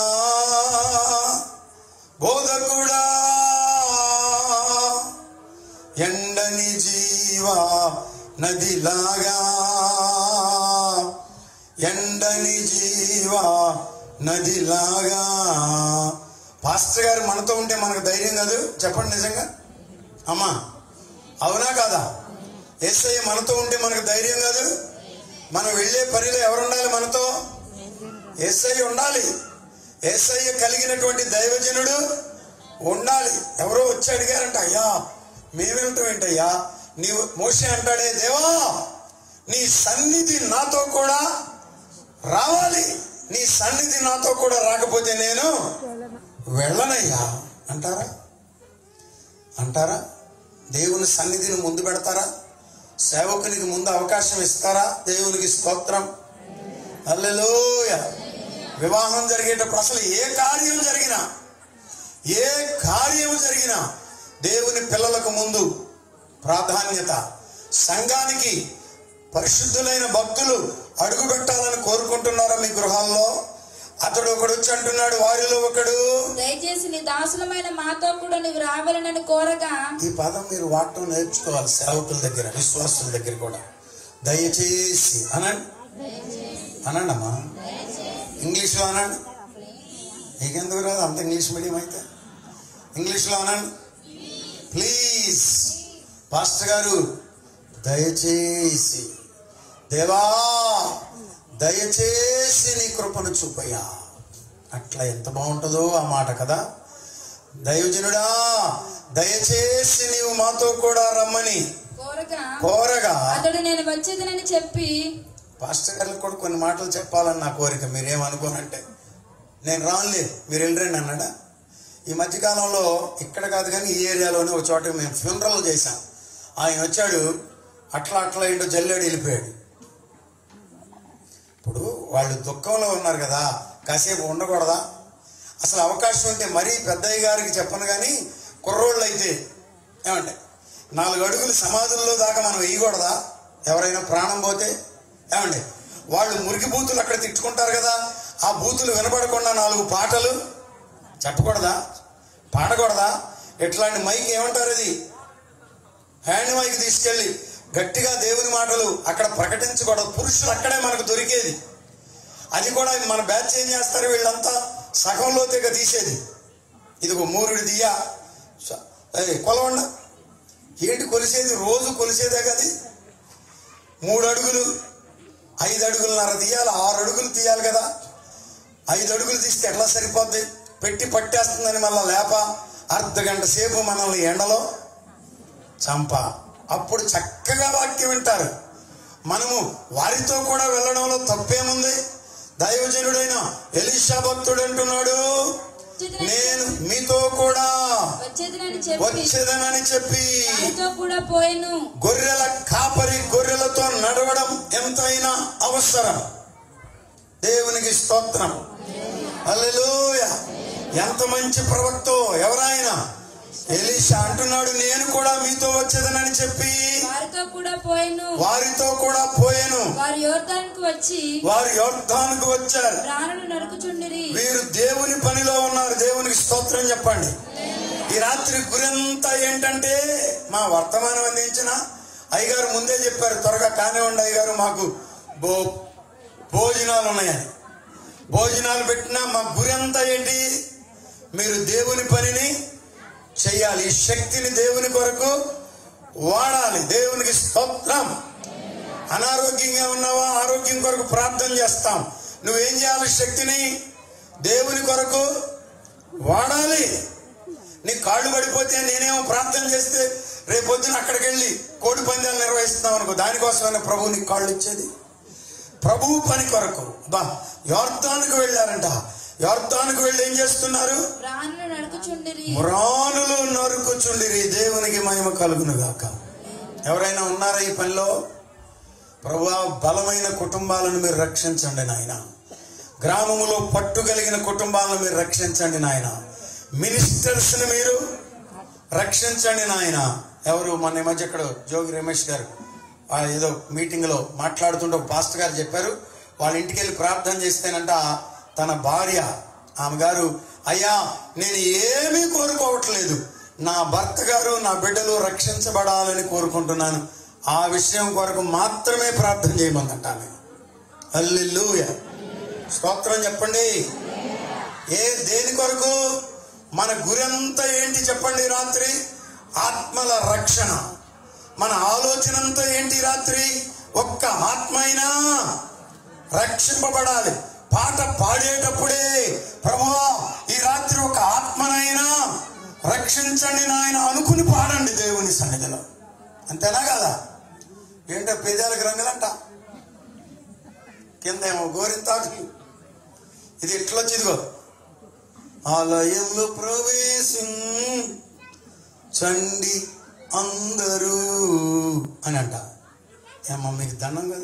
బోధకుడా ఎండని జీవా నదిలాగా ఎండని జీవా నదిలాగా పాస్టర్ గారు మనతో ఉంటే మనకు ధైర్యం కాదు చెప్పండి నిజంగా అమ్మా అవునా కాదా ఎస్ఐ మనతో ఉంటే మనకు ధైర్యం కాదు మనం వెళ్ళే పనిలో ఎవరు ఉండాలి మనతో ఎస్ఐ ఉండాలి ఎస్ఐ కలిగినటువంటి దైవజనుడు ఉండాలి ఎవరో వచ్చి అడిగారంట అయ్యా మేమేమిటం ఏంటయ్యా నీవు మోసే అంటాడే దేవా నీ సన్నిధి నాతో కూడా రావాలి నీ సన్నిధి నాతో కూడా రాకపోతే నేను వెళ్ళనయ్యా అంటారా అంటారా దేవుని సన్నిధిని ముందు పెడతారా సేవకునికి ముందు అవకాశం ఇస్తారా దేవునికి స్తోత్రం అల్లెలోయ వివాహం జరిగేటప్పుడు అసలు ఏ కార్యం జరిగినా ఏ కార్యం జరిగినా దేవుని పిల్లలకు ముందు ప్రాధాన్యత సంఘానికి పరిశుద్ధులైన భక్తులు అడుగు పెట్టాలని కోరుకుంటున్నారా మీ గృహాల్లో అతడు ఒకడు వచ్చి అంటున్నాడు వారిలో ఒకడు దయచేసి నీ దాసులమైన మాతో కూడా నీవు రావాలని కోరగా ఈ పదం మీరు వాడటం నేర్చుకోవాలి సేవకుల దగ్గర విశ్వాసుల దగ్గర కూడా దయచేసి అనండి అనండి అమ్మా ఇంగ్లీష్లో అనండి మీకెందుకు రాదు అంత ఇంగ్లీష్ మీడియం అయితే ఇంగ్లీష్లో అనండి ప్లీజ్ పాస్టర్ గారు దయచేసి దేవా దయచేసి నీ కృపను చూపయ్యా అట్లా ఎంత బాగుంటుందో ఆ మాట కదా దైవజనుడా దయచేసి నీవు మాతో కూడా రమ్మని కోరగా కోరగా అతడు నేను వచ్చేదనని చెప్పి పాస్టర్ గారికి కూడా కొన్ని మాటలు చెప్పాలని నా కోరిక మీరేమనుకోనంటే నేను రానులే మీరు వెళ్ళరండి అన్నాడా ఈ మధ్యకాలంలో ఇక్కడ కాదు కానీ ఈ ఏరియాలోనే ఒక చోట మేము ఫ్యూనరల్ చేశాం ఆయన వచ్చాడు అట్లా అట్లా ఇంటో జల్లాడు వెళ్ళిపోయాడు ఇప్పుడు వాళ్ళు దుఃఖంలో ఉన్నారు కదా కాసేపు ఉండకూడదా అసలు అవకాశం ఉంటే మరీ పెద్దయ్య గారికి చెప్పను కానీ కుర్రోళ్ళు అయితే ఏమంటే నాలుగు అడుగులు సమాధుల్లో దాకా మనం వేయకూడదా ఎవరైనా ప్రాణం పోతే ఏమండి వాళ్ళు మురికి బూతులు అక్కడ తిట్టుకుంటారు కదా ఆ బూతులు వినపడకుండా నాలుగు పాటలు చెప్పకూడదా పాడకూడదా ఇట్లాంటి మైక్ ఏమంటారు అది హ్యాండ్ మైక్ తీసుకెళ్ళి గట్టిగా దేవుని మాటలు అక్కడ ప్రకటించకూడదు పురుషులు అక్కడే మనకు దొరికేది అది కూడా మన బ్యాచ్ ఏం చేస్తారు వీళ్ళంతా సగంలో తెగ తీసేది ఇదిగో మూరుడి దియ్యా స- ఏయ్, కొలవండ ఏంటి కొలిసేది రోజు కొలిసేదే కది మూడు అడుగులు ఐదు అడుగులున్నర తీయాలి ఆరు అడుగులు తీయాలి కదా ఐదు అడుగులు తీస్తే ఎట్లా సరిపోద్ది పెట్టి పట్టేస్తుందని మళ్ళా లేప అర్ధ గంట సేపు మనల్ని ఎండలో చంప అప్పుడు చక్కగా వాక్యం వింటారు మనము వారితో కూడా వెళ్ళడంలో తప్పేముంది దైవజనుడైన ఎలీషా భక్తుడు అంటున్నాడు నేను మీతో కూడా వచ్చేదనని చెప్పి వచ్చేదనని చెప్పి వారితో కూడా పోయెను గొర్రెల కాపరి గొర్రెలతో నడవడం ఎంతైనా అవసరం దేవునికి స్తోత్రం హల్లెలూయ ఎంత మంచి ప్రవక్తో ఎవరాయన ఎలీషా అంటున్నాడు నేను కూడా మీతో వచ్చేదనని చెప్పి వారితో కూడా పోయెను వారితో కూడా పోయాను వారు యోర్దానికి వచ్చి వారు యోర్ధానికి వచ్చారు ప్రాణులు నరుకుచుండిరి వీరు దేవుని పనిలో ఉన్నారు దేవునికి స్తోత్రం చెప్పండి ఈ రాత్రి గురంతా ఏంటంటే మా వర్తమానం అందించిన అయ్యగారు ముందే చెప్పారు త్వరగా కానివ్వండి అయ్యగారు మాకు భో భోజనాలు ఉన్నాయని భోజనాలు పెట్టినా మా గురి అంతా ఏంటి మీరు దేవుని పనిని చెయ్యాలి ఈ శక్తిని దేవుని కొరకు వాడాలి దేవునికి స్తోత్రం అనారోగ్యంగా ఉన్నావా ఆరోగ్యం కొరకు ప్రార్థన చేస్తాం నువ్వేం చేయాలి శక్తిని దేవుని కొరకు వాడాలి నీ కాళ్ళు పడిపోతే నేనేమో ప్రార్థన చేస్తే రేపొద్దున అక్కడికి వెళ్ళి కోడి పందాలు నిర్వహిస్తున్నాం అనుకో దానికోసమైనా ప్రభు నీకు కాళ్ళు ఇచ్చేది ప్రభువు పని కొరకు బా యోర్ధానికి వెళ్ళారంట యోర్ధానికి వెళ్ళి ఏం చేస్తున్నారు ప్రాణులు నరుకుచుండిరి మురానులు నరుకుచుండిరి దేవునికి మహిమ కలుగును గాక ఎవరైనా ఉన్నారా ఈ పనిలో ప్రభా బలమైన కుటుంబాలను మీరు రక్షించండి నాయన గ్రామములో పట్టు కలిగిన కుటుంబాలను మీరు రక్షించండి నాయన మినిస్టర్స్ ని మీరు రక్షించండి నాయన ఎవరు మన ఈ మధ్య ఇక్కడ జోగి రమేష్ గారు ఆ ఏదో మీటింగ్ లో మాట్లాడుతుంటే ఒక పాస్టర్ గారు చెప్పారు వాళ్ళ ఇంటికి వెళ్ళి ప్రార్థన చేస్తేనంట తన భార్య ఆమె గారు అయ్యా నేను ఏమీ కోరుకోవట్లేదు నా భర్త గారు నా బిడ్డలు రక్షించబడాలని కోరుకుంటున్నాను ఆ విషయం కొరకు మాత్రమే ప్రార్థన చేయమందంట ఆమె హల్లెలూయా స్తోత్రం చెప్పండి ఏ దేని కొరకు మన గురంతా ఏంటి చెప్పండి ఈ రాత్రి ఆత్మల రక్షణ మన ఆలోచన అంతా ఏంటి ఈ రాత్రి ఒక్క ఆత్మ అయినా రక్షింపబడాలి పాట పాడేటప్పుడే ప్రభువా ఈ రాత్రి ఒక ఆత్మనైనా రక్షించండి నాయన అనుకుని పాడండి దేవుని సన్నిధిలో అంతేనా కదా ఏంటో పెదాలకు రంగులంట కిందేమో గోరింతాకు ఇది ఎట్లొచ్చిదిగో ఆలయంలో ప్రవేశం చండి అందరూ అని అంట ఏమో మీకు దండం కదా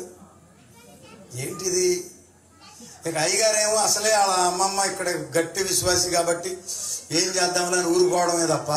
ఏంటిది ఇక అయ్యగారేమో అసలే వాళ్ళ అమ్మమ్మ ఇక్కడ గట్టి విశ్వాసి కాబట్టి ఏం చేద్దామని ఊరుకోవడమే తప్ప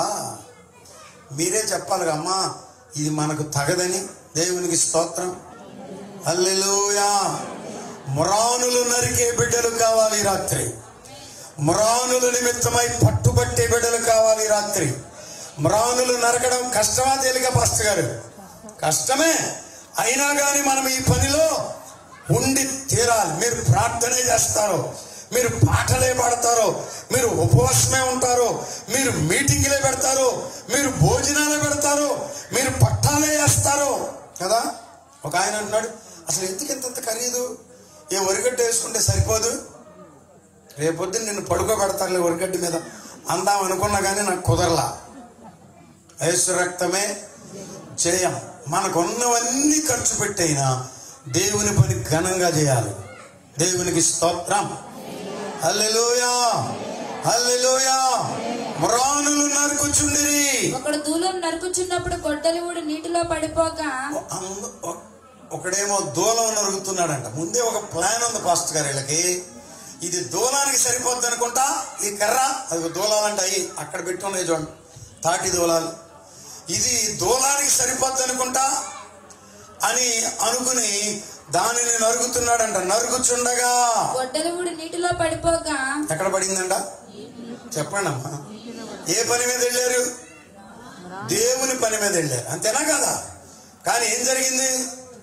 మీరే చెప్పాలి అమ్మా ఇది మనకు తగదని దేవునికి స్తోత్రం అల్లెలుయా మురానులు నరికే బిడ్డలు కావాలి ఈ రాత్రి మురానుల నిమిత్తమై పట్టుబట్టే బిడ్డలు కావాలి ఈ రాత్రి మ్రానులు నరకడం కష్టమా తేలిక పాస్టర్ గారు కష్టమే అయినా కానీ మనం ఈ పనిలో ఉండి తీరాలి మీరు ప్రార్థనే చేస్తారు మీరు పాటలే పాడతారు మీరు ఉపవాసమే ఉంటారు మీరు మీటింగ్లే పెడతారు మీరు భోజనాలే పెడతారు మీరు పట్టాలే వేస్తారు కదా ఒక ఆయన అంటున్నాడు అసలు ఎందుకు ఇంత ఖరీదు ఏ వరిగడ్డ వేసుకుంటే సరిపోదు రేపొద్దున నిన్ను పడుకోబెడతారులే వరిగడ్డి మీద అందాం అనుకున్నా కానీ నాకు కుదరలా యేసు రక్తమే జయం మనకున్నవన్నీ ఖర్చు పెట్టైనా దేవుని పని ఘనంగా చేయాలి దేవునికి స్తోత్రం హల్లెలూయా హల్లెలూయా మురానులు నరుకుచుండిరి ఒకడు దూలం నరుకుచున్నప్పుడు గొడ్డలి ఊడి నీటిలో పడిపోగా అంద- ఒ- ఒకడేమో దూలం నరుగుతున్నాడంట ముందే ఒక ప్లాన్ ఉంది పాస్టర్ గారు వీళ్ళకి ఇది దూలానికి సరిపోద్ది అనుకుంటా ఈ కర్ర అది దూలాలంట అయ్యి అక్కడ పెట్టున్నాయి చూడండి తాటి దూలాలు ఇది దూలానికి సరిపోద్ది అనుకుంటా అని అనుకుని దానిని నరుగుతున్నాడంట నరుగుచుండగా గొడ్డలి ఊడి నీటిలో పడిపోగా ఎక్కడ పడిందంట చెప్పండి అమ్మా ఏ పని మీద వెళ్ళారు దేవుని పని మీద వెళ్ళారు అంతేనా కదా కానీ ఏం జరిగింది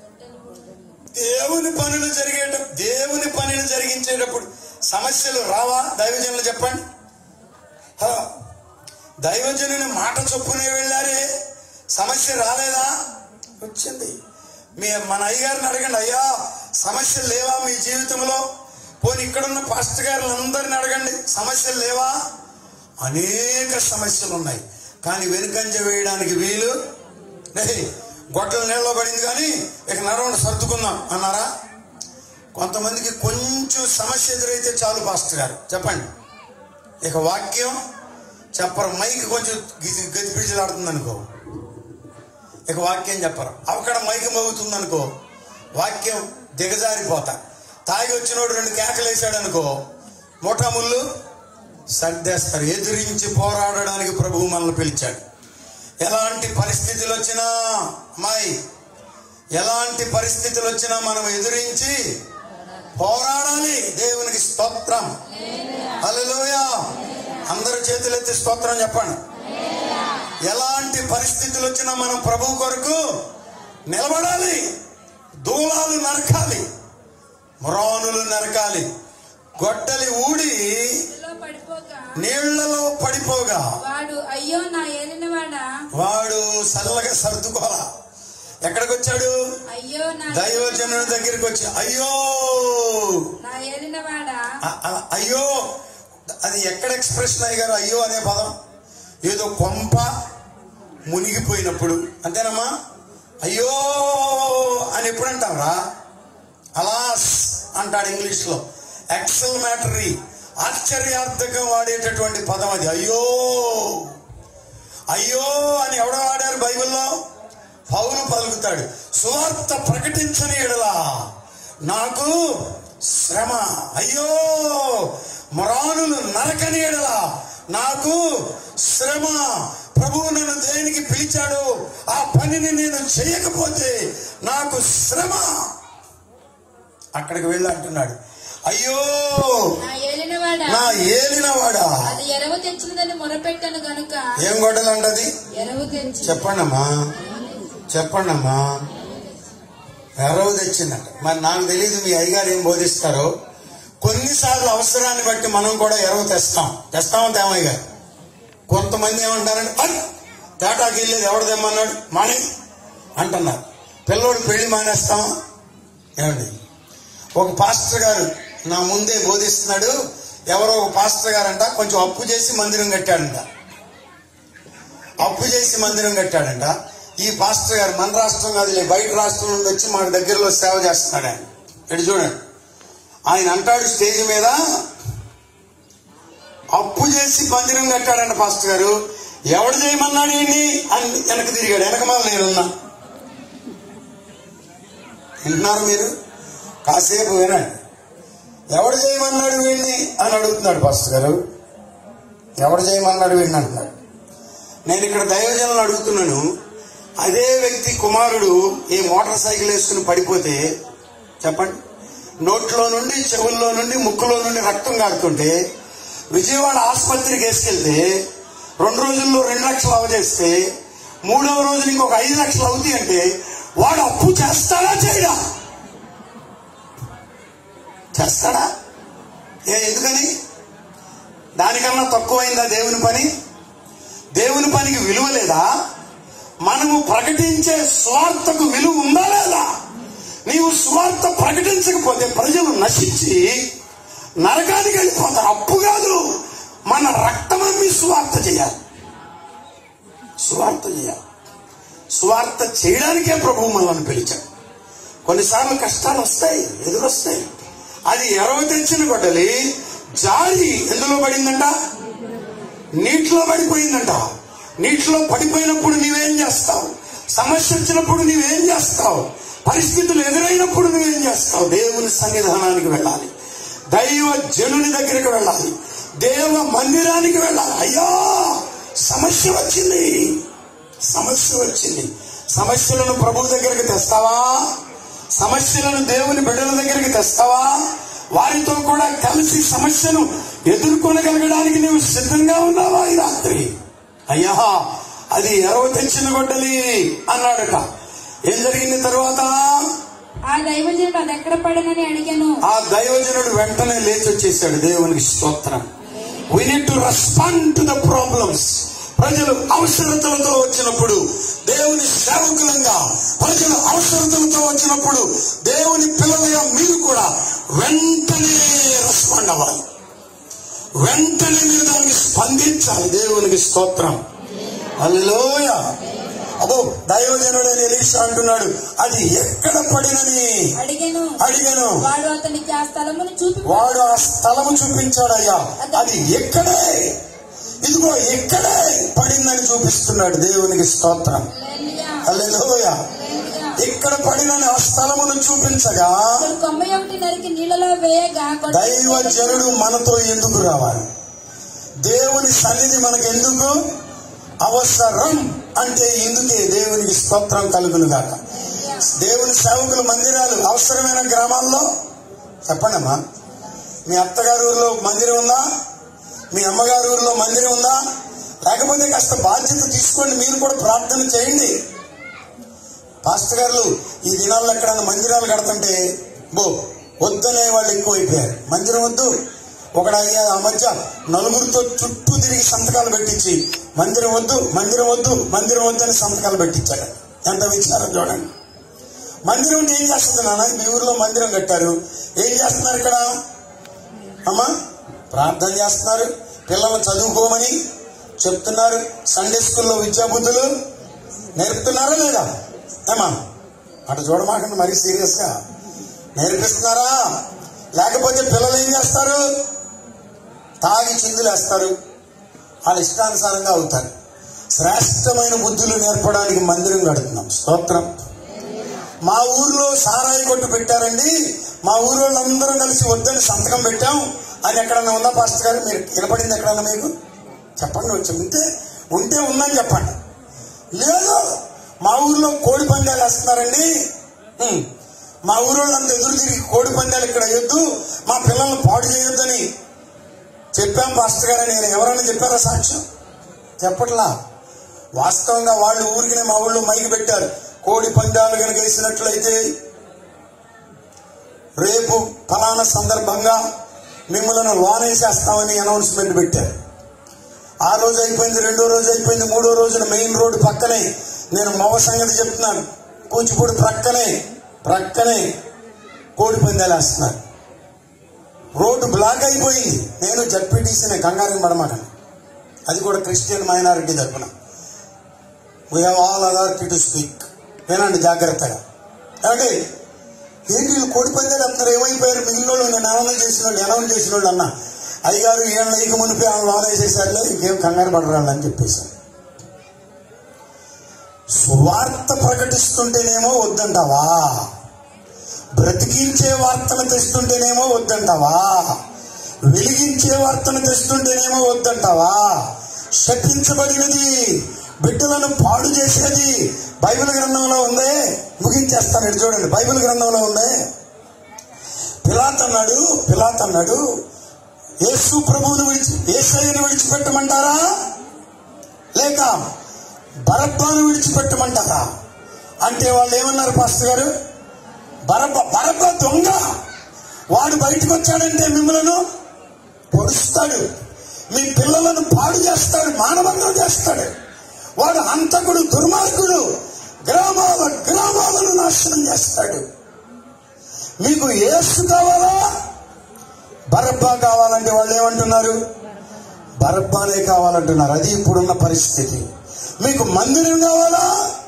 దేవుని పనులు జరిగేట దేవుని పనిని జరిగించేటప్పుడు సమస్యలు రావా దైవజనులు చెప్పండి హ, దైవజనుని మాట చొప్పునే వెళ్ళారే సమస్య రాలేదా వచ్చింది మీ మన అయ్యగారిని అడగండి అయ్యా సమస్యలు లేవా మీ జీవితంలో పోనీ ఇక్కడున్న పాస్టర్ గారిని అందరిని అడగండి సమస్యలు లేవా అనేక సమస్యలు ఉన్నాయి కానీ వెనుకంజ వేయడానికి వీలు లేదు గొట్టల నీళ్ళలో పడింది కానీ ఇక నడవండి సర్దుకుందాం అన్నారా కొంతమందికి కొంచెం సమస్య ఎదురైతే చాలు పాస్టర్ గారు చెప్పండి ఇక వాక్యం చెప్పరు మైక్ కొంచెం గిజి- గజిబిజిలాడుతుంది అనుకో ఇక వాక్యం చెప్పరు అక్కడ మైక్ మోగుతుంది అనుకో వాక్యం దిగజారిపోతా తాగి వచ్చినోడు రెండు కేకలు వేసాడు అనుకో ముఠా ముళ్ళు సర్దేస్తారు ఎదిరించి పోరాడడానికి ప్రభువు మనల్ని పిలిచాడు ఎలాంటి పరిస్థితులు వచ్చినా అమ్మాయి ఎలాంటి పరిస్థితులు వచ్చినా మనం ఎదురించి పోరాడాలి దేవునికి స్తోత్రం హల్లెలూయా అందరూ చేతులెత్తి స్తోత్రం చెప్పండి ఎలాంటి పరిస్థితులు వచ్చినా మనం ప్రభు కొరకు నిలబడాలి దూలాలు నరకాలి మ్రానులు నరకాలి గొడ్డలి ఊడి ఇందులో పడిపోగా నీళ్లలో పడిపోగా వాడు అయ్యో నా ఏలినవాడా వాడు చల్లగా సర్దుకోవాలా ఎక్కడికి వచ్చాడు అయ్యో నా దైవజనుడి దగ్గరికి వచ్చి అయ్యో నా ఏలినవాడా అ- అ- అయ్యో అది ఎక్కడ ఎక్స్ప్రెషన్ అయ్యారు అయ్యో అనే పదం ఏదో కొంప మునిగిపోయినప్పుడు అంతేనమ్మా అయ్యో అని ఎప్పుడు అంటారా అలాస్ అంటాడు ఇంగ్లీష్ లో ఎక్సల్మేటరీ ఆశ్చర్యార్థకం వాడేటటువంటి పదం అది అయ్యో అయ్యో అని ఎవడ వాడారు బైబిల్లో పౌలు పలుకుతాడు సువార్త ప్రకటించని ఎడలా నాకు శ్రమ అయ్యో మరానులు నరకని ఎడలా నాకు శ్రమ ప్రభువు నన్ను దేనికి పిలిచాడు ఆ పనిని నేను చేయకపోతే నాకు శ్రమ అక్కడికి వెళ్ళి అంటున్నాడు అయ్యో నా ఏలినవాడా నా ఏలినవాడా అది ఎరవు తెచ్చినదని మొరపెట్టాను గనుక ఏం గొడ్డలంటది ఎరవు తెచ్చి చెప్పండమ్మా చెప్పండమ్మా ఎరవ తెచ్చిందంట మరి నాకు తెలియదు మీ అయ్యగారు ఏం బోధిస్తారో కొన్నిసార్లు అవసరాన్ని బట్టి మనం కూడా ఎరవ తెస్తాం తెస్తామా తేమయ్య గారు కొంతమంది ఏమంటారంటే "అయ్, తేటాకి వెళ్ళేది ఎవడు తెమ్మన్నాడు మానే అంటున్నారు పిల్లోడు పెళ్లి మానేస్తామా ఏమండి ఒక పాస్టర్ గారు నా ముందే బోధిస్తున్నాడు ఎవరో ఒక పాస్టర్ గారంట కొంచెం అప్పు చేసి మందిరం కట్టాడంట అప్పు చేసి మందిరం కట్టాడంట ఈ పాస్టర్ గారు మన రాష్ట్రం కాదులే బయట రాష్ట్రం నుండి వచ్చి మాకు దగ్గరలో సేవ చేస్తున్నాడు ఆయన ఇటు చూడండి ఆయన అంటాడు స్టేజ్ మీద అప్పు చేసి మందిరం కట్టాడంట పాస్టర్ గారు ఎవడు చేయమన్నాడు ఏంటి అని వెనక తిరిగాడు వెనక మళ్ళీ నేనున్నా వింటున్నారు మీరు కాసేపు వినండి ఎవడు చేయమన్నాడు వీడిని అని అడుగుతున్నాడు పాస్టర్ గారు ఎవడు చేయమన్నాడు వీడిని అంటున్నాడు నేను ఇక్కడ దైవజనులు అడుగుతున్నాను అదే వ్యక్తి కుమారుడు ఈ మోటార్ సైకిల్ వేసుకుని పడిపోతే చెప్పండి నోట్లో నుండి చెవుల్లో నుండి ముక్కులో నుండి రక్తం కారుతుంటే విజయవాడ ఆసుపత్రికి వేసుకెళ్తే రెండు రోజుల్లో రెండు లక్షలు అవజేస్తే మూడవ రోజున ఇంకొక ఐదు లక్షలు అవుతాయి అంటే వాడు అప్పు చేస్తాడా చేయడా చేస్తాడా ఏ ఎందుకని దానికన్నా తక్కువైందా దేవుని పని దేవుని పనికి విలువ లేదా మనము ప్రకటించే స్వార్థకు విలువ ఉందా లేదా నీవు స్వార్థ ప్రకటించకపోతే ప్రజలు నశించి నరకానికి వెళ్ళిపోతారు అప్పు కాదు మన రక్తమమ్మి స్వార్థ చేయాలి స్వార్థ చేయాలి స్వార్థ చేయడానికే ప్రభువు మనల్ని పిలిచాడు కొన్నిసార్లు కష్టాలు వస్తాయి ఎదురొస్తాయి అది ఎరవ తెచ్చిన గొడ్డలి జారి ఎందులో పడిందంట నీటిలో పడిపోయిందంట నీటిలో పడిపోయినప్పుడు నీవేం చేస్తావు సమస్య వచ్చినప్పుడు నీవేం చేస్తావు పరిస్థితులు ఎదురైనప్పుడు నువ్వేం చేస్తావు దేవుని సన్నిధానానికి వెళ్ళాలి దైవ జనుని దగ్గరికి వెళ్ళాలి దేవ మందిరానికి వెళ్ళాలి అయ్యా సమస్య వచ్చింది సమస్య వచ్చింది సమస్యలను ప్రభు దగ్గరికి తెస్తావా సమస్యలను దేవుని బిడ్డల దగ్గరికి తెస్తావా వారితో కూడా కలిసి సమస్యను ఎదుర్కొనగలగడానికి నీవు సిద్ధంగా ఉన్నావా ఈ రాత్రి అయ్యా అది ఎరవ తెచ్చిన గొడ్డలి అన్నాడట ఏం జరిగింది తర్వాత ఆ దైవజనుడు అది ఎక్కడ పడనని అడిగాను ఆ దైవజనుడు వెంటనే లేచి వచ్చేసాడు దేవునికి స్తోత్రం we need to respond to the problems ప్రజలు అవసరతలతో వచ్చినప్పుడు దేవుని సేవకులంగా ప్రజలు అవసరతలతో వచ్చినప్పుడు దేవుని పిల్లలుగా మీరు కూడా వెంటనే రెస్పాండ్ అవ్వాలి వెంటనే మీరు దానికి స్పందించాలి దేవునికి స్తోత్రం అల్లోయ అబ్బో దైవజనుడైన ఎలీషా అంటున్నాడు అది ఎక్కడ పడినని అడిగాను అడిగాను వాడు అతనికి ఆ స్థలమును చూపి వాడు ఆ స్థలము చూపించాడయ్యా అది ఎక్కడే ఇదిగో ఎక్కడే పడిందని చూపిస్తున్నాడు దేవునికి స్తోత్రం హల్లెలూయా, అల్లెలోయ హల్లెలూయా. ఇక్కడ పడినని ఆ స్థలమును చూపించగా అతడు కొమ్మ ఒకటి నరికి నీళ్ళలో వేయగా గొడ్డలి దైవ జనుడు మనతో ఎందుకు రావాలి దేవుని సన్నిధి మనకు ఎందుకు అవసరం అంటే ఇందుకే దేవునికి స్తోత్రం కలుగును గాక దేవుని సేవకులు మందిరాలు అవసరమైన గ్రామాల్లో చెప్పండి అమ్మా మీ అత్తగారి ఊరిలో మందిరం ఉందా మీ అమ్మగారి ఊరిలో మందిరం ఉందా లేకపోతే కాస్త బాధ్యత తీసుకోండి మీరు కూడా ప్రార్థన చేయండి పాస్టర్ గారు ఈ దినాల్లో ఎక్కడన్నా మందిరాలు కడుతుంటే బో వద్దనే వాళ్ళు ఎక్కువైపోయారు మందిరం వద్దు ఒకడు అయ్యా ఆ మధ్య నలుగురితో చుట్టూ తిరిగి సంతకాలు పెట్టించి మందిరం వద్దు మందిరం వద్దు మందిరం వద్దు అని సంతకాలు పెట్టించాడు ఎంత విచారం చూడండి మందిరం ఉంటే ఏం చేస్తుంది నాన్న మీ ఊర్లో మందిరం కట్టారు ఏం చేస్తున్నారు ఇక్కడ అమ్మా ప్రార్థన చేస్తున్నారు పిల్లలు చదువుకోమని చెప్తున్నారు సండే స్కూల్లో విద్యాబుద్ధులు నేర్పుతున్నారా లేదా ఏమా అటు చూడమాకండి మరీ సీరియస్ గా నేర్పిస్తున్నారా లేకపోతే పిల్లలు ఏం చేస్తారు తాగి చిందులేస్తారు వాళ్ళ ఇష్టానుసారంగా అవుతారు శ్రేష్టమైన బుద్ధులు నేర్పడానికి మందిరం కడుతున్నాం స్తోత్రం మా ఊర్లో సారాయి కొట్టు పెట్టారండి మా ఊరు వాళ్ళందరం కలిసి వద్దని సంతకం పెట్టాం అని ఎక్కడన్నా ఉందా పాస్టర్ గారు మీరు వినపడింది ఎక్కడన్నా మీకు చెప్పండి వచ్చి ఉంటే ఉంటే ఉందని చెప్పండి లేదు మా ఊర్లో కోడి పందాలు వేస్తున్నారండి ఉమ్. మా ఊరు వాళ్ళంతా ఎదురు తిరిగి కోడి పందాలు ఇక్కడ వేయొద్దు మా పిల్లల్ని పాడు చేయొద్దని చెప్పాం పాస్టర్ గారు నేను ఎవరైనా చెప్పారా సాక్ష్యం చెప్పట్లా వాస్తవంగా వాళ్ళు ఊరికినే మా ఊళ్ళో మైకి పెట్టారు కోడి పందాలు కనుక వేసినట్లయితే రేపు ఫలానా సందర్భంగా మిమ్మల్ని లోనేసేస్తామని అనౌన్స్మెంట్ పెట్టారు ఆ రోజు అయిపోయింది రెండో రోజు అయిపోయింది మూడో రోజున మెయిన్ రోడ్డు పక్కనే నేను మవ సంగతి చెప్తున్నాను కూచిపూడి ప్రక్కనే ప్రక్కనే కోడి పందాలు వేస్తున్నారు రోడ్డు బ్లాక్ అయిపోయింది నేను జడ్పీటీసీని కంగారం పడమాకండి అది కూడా క్రిస్టియన్ మైనారిటీ తరపున we have all authority to speak వినండి జాగ్రత్తగా ఏమండి ఏంటి వీళ్ళు కోడి పందాలు అంటారు ఏమైపోయారు మిగిలిన వాళ్ళు నేను అనౌన్స్ చేసిన వాళ్ళు అనౌన్స్ చేసిన వాళ్ళు అన్న అయ్యగారు ఏళ్ళ ఇక మునిపి ఆమె లోన్ వేసేసారులే ఇంకేం కంగారు పడరాళ్ళు అని చెప్పేసి సువార్త ప్రకటిస్తుంటేనేమో వద్దంటావా బ్రతికించే వార్తను తెస్తుంటేనేమో వద్దంటావా వెలిగించే వార్తను తెస్తుంటేనేమో వద్దంటావా శపించబడినది బిడ్డలను పాడు చేసేది బైబిల్ గ్రంథంలో ఉందే ముగించేస్తాను ఇటు చూడండి బైబిల్ గ్రంథంలో ఉందే పిలాత్ అన్నాడు పిలాత్ అన్నాడు యేసు ప్రభువుని విడిచి ఏసయ్యను విడిచిపెట్టమంటారా లేక బరబ్బాను విడిచిపెట్టమంటారా అంటే వాళ్ళు ఏమన్నారు పాస్టర్ గారు బరబ్బ బరబ్బ దొంగ వాడు బయటకు వచ్చాడంటే మిమ్మలను పొడుస్తాడు మీ పిల్లలను పాడు చేస్తాడు మానవంతం చేస్తాడు వాడు హంతకుడు దుర్మార్గుడు గ్రామాల గ్రామాలను నాశనం చేస్తాడు మీకు ఏసు కావాలా బరబ్బా కావాలంటే వాళ్ళు ఏమంటున్నారు బరబ్బానే కావాలంటున్నారు అది ఇప్పుడున్న పరిస్థితి మీకు మందిరం కావాలా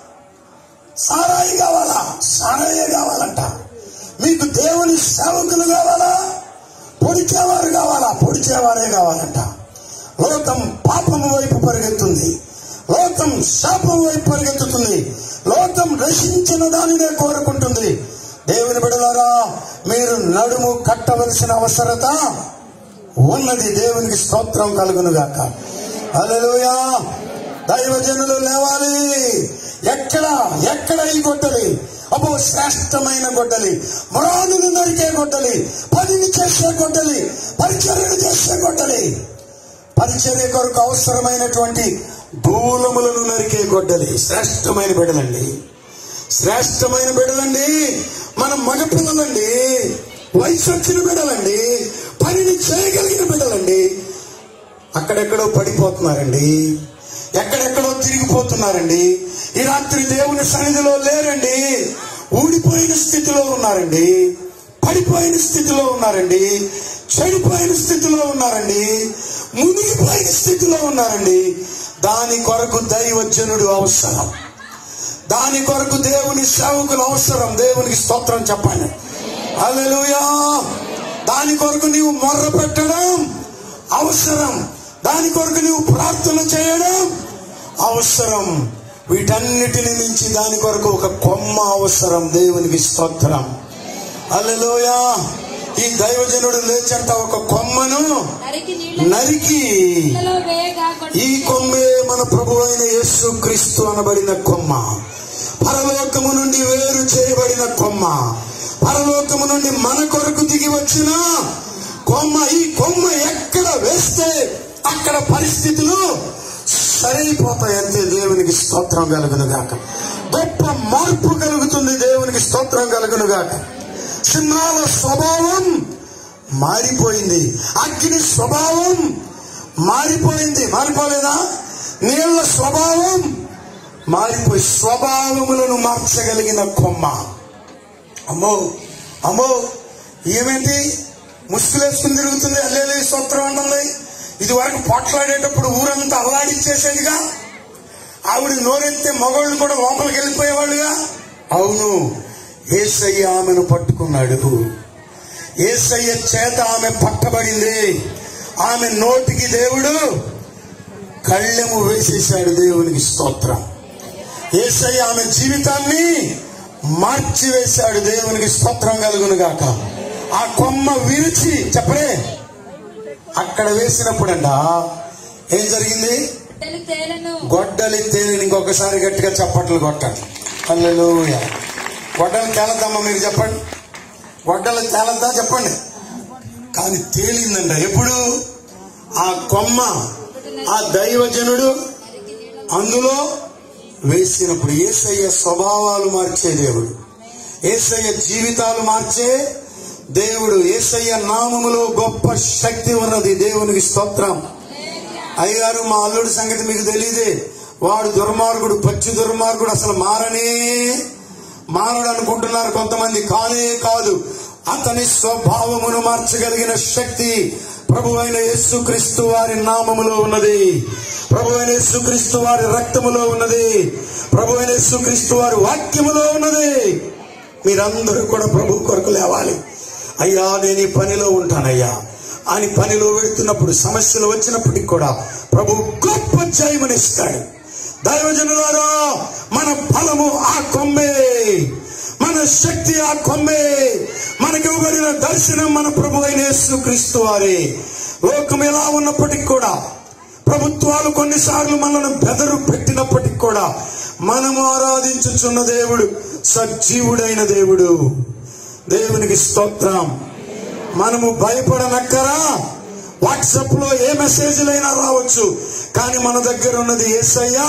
సారాయి కావాలా సారాయే కావాలంట మీకు దేవుని సేవకులు కావాలా పొడిచేవారు కావాలా పొడిచేవారే కావాలంట లోకం పాపము వైపు పరిగెత్తుంది లోకం శాపం వైపు పరిగెత్తుతుంది లోకం రక్షించిన దానినే కోరుకుంటుంది దేవుని బిడలారా మీరు నడుము కట్టవలసిన అవసరత ఉన్నది దేవునికి స్తోత్రం కలుగును గాక హల్లెలూయా దైవజనులు లేవాలి ఎక్కడ ఎక్కడ ఈ గొడ్డలి అబ్బో శ్రేష్టమైన గొడ్డలి మొరాదులు నరికే గొడ్డలి పనిని చేసే గొడ్డలి పరిచర్యలు చేసే గొడ్డలి పరిచర్య కొరకు అవసరమైనటువంటి దూలములను నరికే గొడ్డలి శ్రేష్టమైన బిడలండి శ్రేష్టమైన బిడలండి మన మగ పిల్లలండి వయసు వచ్చిన బిడలండి పనిని చేయగలిగిన బిడలండి అక్కడెక్కడో పడిపోతున్నారండి ఎక్కడెక్కడో తిరిగిపోతున్నారండి ఈ రాత్రి దేవుని సన్నిధిలో లేరండి ఊడిపోయిన స్థితిలో ఉన్నారండి పడిపోయిన స్థితిలో ఉన్నారండి చెడిపోయిన స్థితిలో ఉన్నారండి మునిగిపోయిన స్థితిలో ఉన్నారండి దాని కొరకు దైవజనుడు అవసరం దాని కొరకు దేవుని సేవకులు అవసరం దేవునికి స్తోత్రం చెప్పండి హల్లెలూయా దాని కొరకు నీవు మొర్ర పెట్టడం అవసరం దాని కొరకు నీవు ప్రార్థన చేయడం అవసరం వీటన్నిటిని మించి దాని కొరకు ఒక కొమ్మ అవసరం దేవునికి స్తోత్రం హల్లెలూయా ఈ దైవజనుడు లేచంట ఒక కొమ్మను నరికి నీళ్ల నరికి నీళ్లలో వేయగా కొట్టి ఈ కొమ్మే మన ప్రభు అయిన యేసు క్రీస్తు అనబడిన కొమ్మ పరలోకము నుండి వేరు చేయబడిన కొమ్మ పరలోకము నుండి మన కొరకు దిగి వచ్చిన కొమ్మ ఈ కొమ్మ ఎక్కడ వేస్తే అక్కడ పరిస్థితులు సరైపోతాయి అంతే దేవునికి స్తోత్రం కలుగును గాక గొప్ప మార్పు కలుగుతుంది దేవునికి స్తోత్రం కలుగును గాక సింహాల స్వభావం మారిపోయింది అగ్ని స్వభావం మారిపోయింది మారిపోలేదా నీళ్ళ స్వభావం మారిపోయి స్వభావములను మార్చగలిగిన కొమ్మ అమ్మో అమ్మో ఏమేంటి ముసుగులేసుకుని తిరుగుతుంది అల్లేలే స్తోత్రం అంటుంది ఇది వరకు పోట్లాడేటప్పుడు ఊరంతా అల్లాడిచ్చేసేదిగా ఆవిడ నోరెత్తే మగవాళ్ళు కూడా లోపలికి వెళ్ళిపోయేవాళ్ళుగా అవును ఏసయ్య ఆమెను పట్టుకున్నాడు ఏసయ్య చేత ఆమె పట్టబడింది ఆమె నోటికి దేవుడు కళ్ళెము వేసేశాడు దేవునికి స్తోత్రం ఏసయ్య ఆమె జీవితాన్ని మార్చివేశాడు దేవునికి స్తోత్రం కలుగును గాక ఆ కొమ్మ విరిచి చెప్పడే అక్కడ వేసినప్పుడంట ఏం జరిగింది బిడ్డలు తేలను గొడ్డలి తేలిని ఇంకొకసారి గట్టిగా చప్పట్లు కొట్టండి హల్లెలూయ గొడ్డలు తేలద్దమ్మా మీరు చెప్పండి గొడ్డలు తేలద్దా చెప్పండి కానీ తేలిందంట ఎప్పుడు ఆ కొమ్మ ఆ దైవజనుడు అందులో వేసినప్పుడు ఏసయ్య స్వభావాలు మార్చే దేవుడు ఏసయ్య జీవితాలు మార్చే దేవుడు ఏసయ్య నామములో గొప్ప శక్తి ఉన్నది దేవునికి స్తోత్రం అయ్యారు మా అల్లుడి సంగతి మీకు తెలియదే వాడు దుర్మార్గుడు పచ్చి దుర్మార్గుడు అసలు మారనే మారడు అనుకుంటున్నారు కొంతమంది కానే కాదు అతని స్వభావమును మార్చగలిగిన శక్తి ప్రభు అయిన యేసుక్రీస్తు వారి నామములో ఉన్నది ప్రభు అయిన యేసుక్రీస్తు వారి రక్తములో ఉన్నది ప్రభు అయిన యేసుక్రీస్తు వారి వాక్యములో ఉన్నది మీరందరూ కూడా ప్రభు కొరకు లేవాలి అయ్యా నేను ఈ పనిలో ఉంటానయ్యా అని పనిలో వెళ్తున్నప్పుడు సమస్యలు వచ్చినప్పటికి కూడా ప్రభు గొప్ప జయమనిస్తాడు దైవజనులారా మన బలము ఆ కొమ్మే మన శక్తి ఆ కొమ్మే మనకి ఇవ్వబడిన దర్శనం మన ప్రభు అయిన యేసుక్రీస్తు వారి లోకం ఎలా ఉన్నప్పటికీ కూడా ప్రభుత్వాలు కొన్నిసార్లు మనల్ని బెదరు పెట్టినప్పటికి కూడా మనము ఆరాధించుచున్న దేవుడు సజీవుడైన దేవుడు దేవునికి స్తోత్రం మనము భయపడనక్కరా వాట్సాప్ లో ఏ మెసేజ్లైనా రావచ్చు కానీ మన దగ్గర ఉన్నది ఏసయ్యా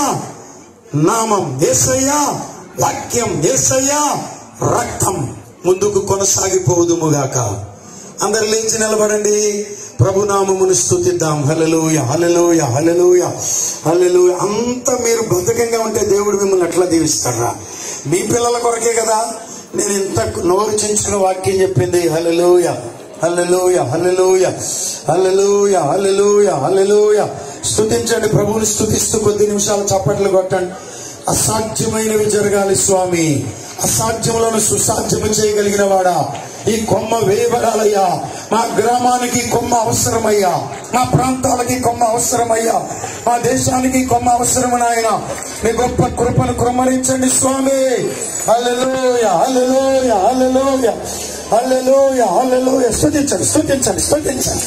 నామం ఏసయ్యా వాక్యం ఏసయ్యా రక్తం ముందుకు కొనసాగిపోదుముగాక అందరు లేచి నిలబడండి ప్రభునామమును స్తుతిద్దాం హల్లెలూయ హల్లెలూయ హల్లెలూయ హల్లెలూయ అంత మీరు బద్ధకంగా ఉంటే దేవుడు మిమ్మల్ని ఎట్లా దీవిస్తారా మీ పిల్లల కొరకే కదా నేను ఇంత నోరు చించుకున్న వాక్యం చెప్పింది హల్లెలూయ హల్లెలూయ హల్లెలూయ హల్లెలూయ హల్లెలూయ హల్లెలూయ స్తుతించండి ప్రభువుని స్తుతిస్తూ కొద్ది నిమిషాలు చప్పట్లు కొట్టండి అసాధ్యమైనవి జరగాలి స్వామి అసాధ్యములను సుసాధ్యము చేయగలిగిన వాడా ఈ కొమ్మ వేయబడాలయ్యా మా గ్రామానికి ఈ కొమ్మ అవసరమయ్యా మా ప్రాంతాలకి ఈ కొమ్మ అవసరమయ్యా మా దేశానికి ఈ కొమ్మ అవసరము నాయన మీ గొప్ప కృపను కృమ్మరించండి స్వామి హల్లెలూయ హల్లెలూయ హల్లెలూయ హల్లెలూయ హల్లెలూయ స్తుతించండి స్తుతించండి స్తుతించండి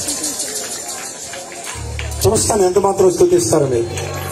చూస్తాను ఎంత మాత్రం స్తుతిస్తారు మీరు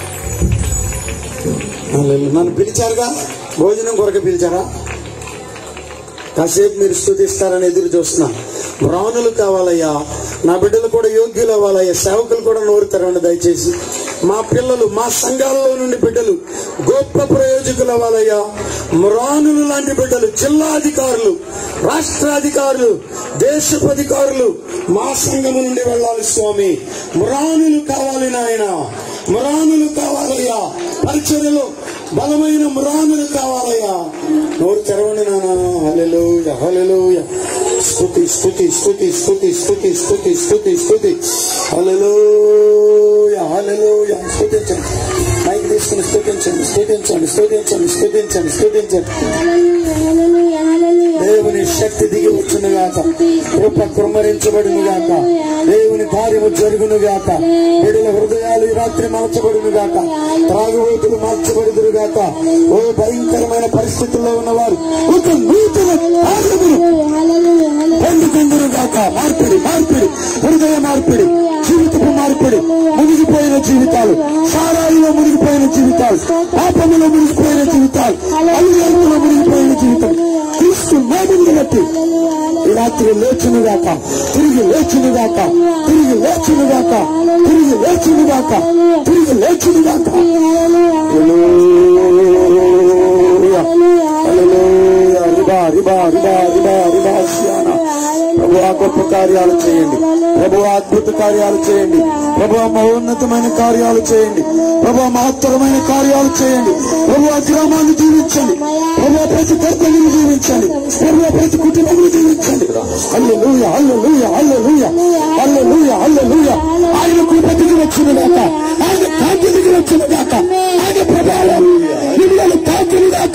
హల్లెలూయా. నన్ను పిలిచారుగా భోజనం కొరకు పిలిచారా కాసేపు మీరు స్థుతిస్తారని ఎదురు చూస్తున్నా బ్రాహ్మణులు కావాలయ్యా నా బిడ్డలు కూడా యోగ్యులు అవ్వాలయ్యా సేవకులు కూడా నోరుతారండి దయచేసి మా పిల్లలు మా సంఘాలలో నుండి బిడ్డలు గొప్ప ప్రయోజకులు అవ్వాలయ్యా మ్రానులు లాంటి బిడ్డలు జిల్లాధికారులు రాష్ట్రాధికారులు దేశపు అధికారులు మా సంఘము నుండి వెళ్ళాలి స్వామి మ్రానులు కావాలి నాయన మ్రానులు కావాలయ్యా పరిచర్యలో బలమైన మ్రానులు కావాలయ్యా నోరు తెరవండి నాన్న హల్లెలూయ హల్లెలూయ స్తుతి స్తుతి స్తుతి స్తుతి స్తుతి స్తుతి స్తుతి స్తుతి హల్లెలూయ హల్లెలూయ స్తుతించండి మైక్ తీసుకుని స్తుతించండి స్తుతించండి స్తుతించండి స్తుతించండి స్తుతించండి దేవుని శక్తి దిగి వచ్చును గాక కృప కుమ్మరించబడును గాక దేవుని కార్యము జరుగును గాక బిడుల హృదయాలు ఈ రాత్రి మార్చబడును గాక త్రాగుబోతులు మార్చబడుదురు గాక ఓ భయంకరమైన పరిస్థితుల్లో ఉన్నవారు ఒక నూతన కార్యమును పొందుకుందురు గాక మార్పిడి మార్పిడి హృదయ మార్పిడి జీవితపు మార్పిడి మునిగిపోయిన జీవితాలు సారాయిలో మునిగిపోయిన జీవితాలు పాపములో మునిగిపోయిన జీవితాలు అల్లులో మునిగిపోయిన జీవితం క్రీస్తు నామమును బట్టి ఈ రాత్రి లేచును గాక తిరిగి లేచును గాక తిరిగి లేచును గాక తిరిగి లేచును గాక తిరిగి లేచును గాక హల్లెలూయా హల్లెలూయా రిబా రిబా రిబా రిబా రిబా సియానా ప్రభు ఆ గొప్ప కార్యాలు చేయండి ప్రభు అద్భుత కార్యాలు చేయండి ప్రభు మహోన్నతమైన కార్యాలు చేయండి ప్రభు మహత్తరమైన కార్యాలు చేయండి ప్రభు ఆ గ్రామాన్ని జీవించండి ప్రభు ప్రతి కర్తవ్యం జీవించండి ప్రభు ప్రతి కుటుంబం జీవించండి alleluia alleluia alleluia alleluia alleluia ఆయన కృప దిగి వచ్చిన దాక ఆయన కాంతి దిగి వచ్చిన దాక ఆయన ప్రభావం మిమ్మల్ని తాకిన దాక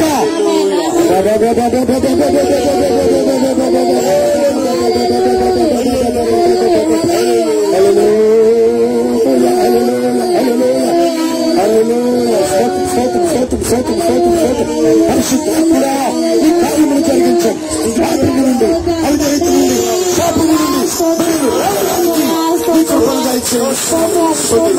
పరిశుద్ధుడా ఈ కార్యములు జరిగించాం రాత్రి నుండి అవిధేయత నుండి శాపము నుండి మీరు వెళ్ళడానికి మీ కృపను దయచేయండి.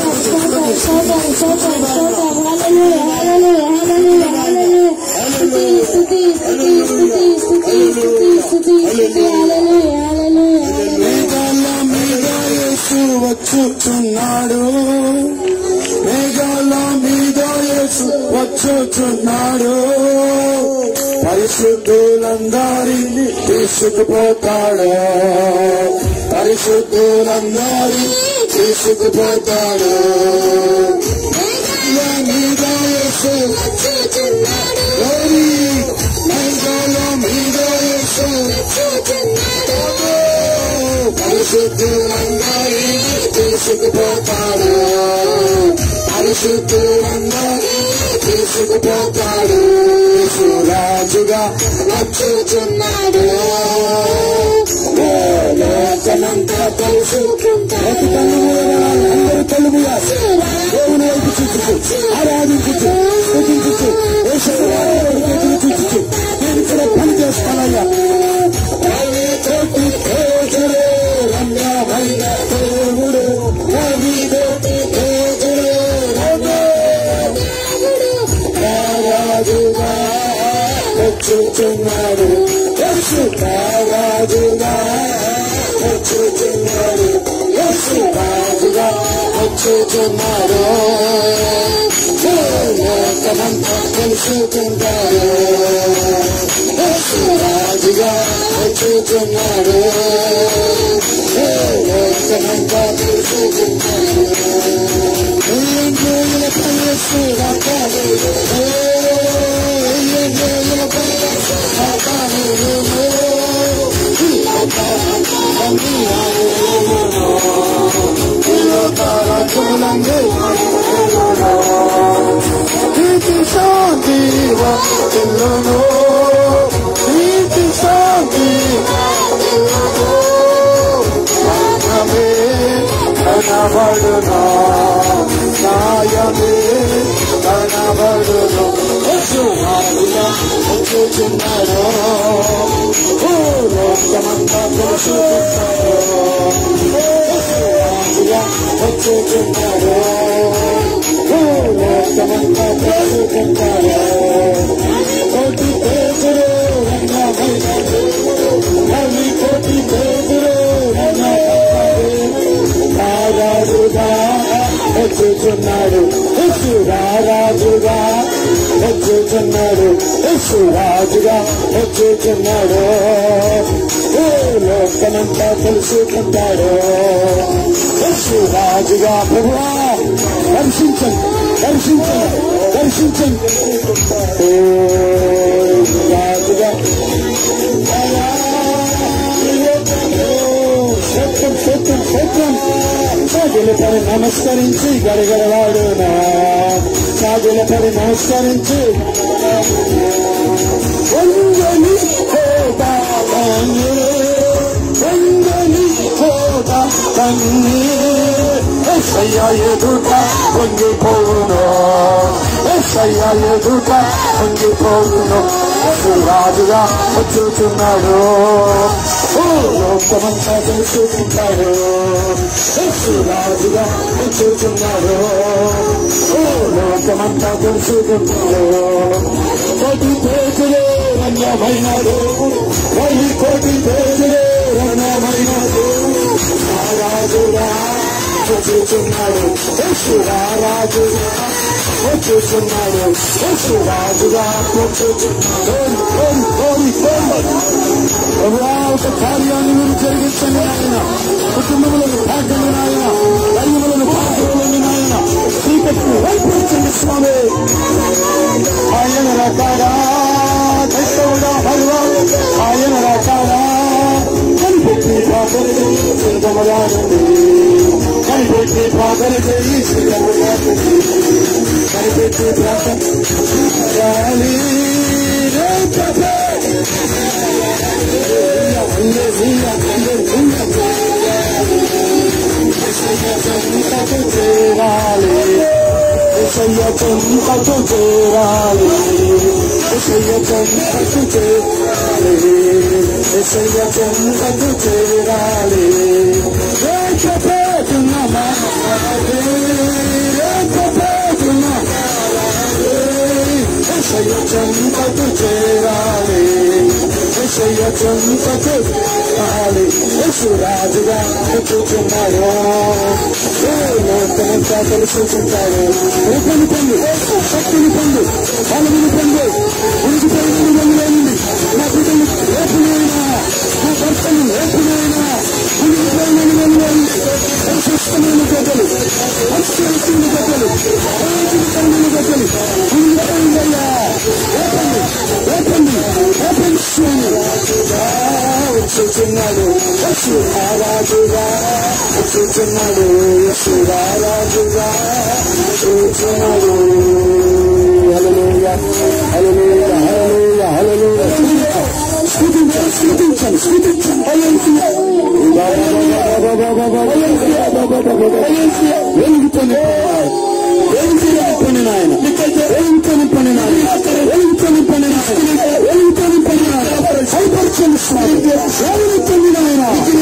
మేఘాల మీద యేసు వచ్చుచున్నాడు మేఘాల మీద యేసు వచ్చుచున్నాడు పరిశుద్ధులందరినీ తీసుకుపోతాడు పరిశుద్ధులందరినీ తీసుకుపోతాడు మేఘాల మీద యేసు గౌరీ మేఘాల మీద యేసు పరిశుద్ధులందరినీ తీసుకుపోతాడు పరిశుద్ధులందరినీ తీసుకుపోతాడు రాజుగా వచ్చుచున్నాడు లోకమంతా తెలుసుకుంటాడు అందరూ తెలుగుగా దేవుని వైపు చూచుచు ఆరాధించుచు స్థుతించుచు యేసువారిని చూచుచు నేను ఇక్కడ పని చేస్తానయ్యా తోటి తేజుడు రంగమైన దేవుడు రవి తోటి తేజుడు రాజుగా వచ్చుచున్నాడు యేసు రాజుగా వచ్చుచున్నాడు యేసు రాజుగా వచ్చుచున్నాడు లోకమంతా తెలుసుకుంటాడు యేసు రాజుగా వచ్చుచున్నాడు లోకమంతా తెలుసుకుంటాడు యేసు రాకాడు శాంతి వాక్యములను నీతి శాంతి న్యాయమే కనబడునా న్యాయమే కనబడును యేసువారిగా వచ్చుచున్నాడు ఓ లోకమంతా తెలుసుకుంటాడు యేసువారిగా వచ్చుచున్నాడు ఓ లోకమంతా తెలుసుకుంటాడు కోటి పేతురు రంగమైన రవి కోటి పేతురు రారాజుగా వచ్చుచున్నాడు యేసు రారాజుగా వచ్చుచున్నాడు యేసు రాజుగా వచ్చుచున్నాడు ఓ లోకమంతా తెలుసుకుంటాడు యేసు రాజుగా ప్రభువా దర్శించండి దర్శించండి దర్శించండి ఓ రాజుగా సత్యం సత్యం సత్యం సాగుల పడి నమస్కరించి గడగడవాడునా సాగుల పడి నమస్కరించి వంగని కోపాలను కన్నే పొంగని కోట కన్నే ఎస్సయ్య ఎదుట పొంగిపోవును ఎస్సయ్య ఎదుట పొంగిపోవును రాజుగా వచ్చుచున్నాడు ఓ లోకమంతా తెలుసుకుంటాడు రాజుగా వచ్చుచున్నాడు ఓ లోకమంతా తెలుసుకుంటాడు కోటి పేతులే రంగమైన దేవుడు వెయ్యి కోటి పేతులే రంగమైన దేవుడు ఆ రాజుగా వచ్చుచున్నాడు రాజుగా వచ్చుచున్నాడు రాజుగా వచ్చుచున్నాడు ప్రభువా, ఒక కార్యాన్ని మీరు జరిగించండి ఆయన కుటుంబములను భాగ్యము నాయన దైవములను భాగ్యములను నాయన చీకటిని వైపరించండి స్వామి ఆయన రకారా క్రైస్తవుడా హరివా ఆయన రకారా కనిపెట్టి ప్రార్థన చేయి సిద్ధముగా నుండి కనిపెట్టి ప్రార్థన చేయి సిద్ధముగా నుండి కనిపెట్టి ప్రార్థన చేయాలి రే ప్రభు. హల్లెలూయా, హల్లెలూయా. ఎసయ్య చెంతకు చేరాలి ఎసయ్య చెంతకు చేరాలి ఎసయ్య చెంతకు చేరాలి ఎసయ్య చెంతకు చేరాలి రేఖపేతున్నా రేఖపేతున్నా ఎసయ్య చెంతకు చేరాలి ఎసయ్య చెంతకు చేరాలి యేసురాజుగా కూర్చున్నాడు లోకమంతా తెలుసుకుంటాడు రేపని పొందు శక్తిని పొందు బలముని పొందు ఉంచిపోయిన వెళ్ళలేనిది నా బిడ్డలు రేపునైనా నా భర్తను రేపునైనా ఉండిపోయిన వెళ్ళలేని పరిశుష్టమైన గడ్డలు పరిశీలించిన గడ్డలు ప్రయోజనకరమైన గడ్డలు ఉండిపోయిందయ్యా రేపండి రేపండి రేపండి స్వామి వచ్చుచున్నాడు యశు రాజుగా వచ్చుచున్నాడు యశు రాజుగా వచ్చుచున్నాడు హల్లెలూయా హల్లెలూయా హల్లెలూయా హల్లెలూయా స్తుతించండి స్తుతించండి స్తుతించండి హల్లెలూయా వెలుగుతోనే వెలుగుతోనే పని నాయన వెలుగుతోనే పని నాయన వెలుగుతోనే పని నాయన వెలుగుతోనే పని నాయన సైపర్చండి స్వామి వెలుగుతోనే నాయన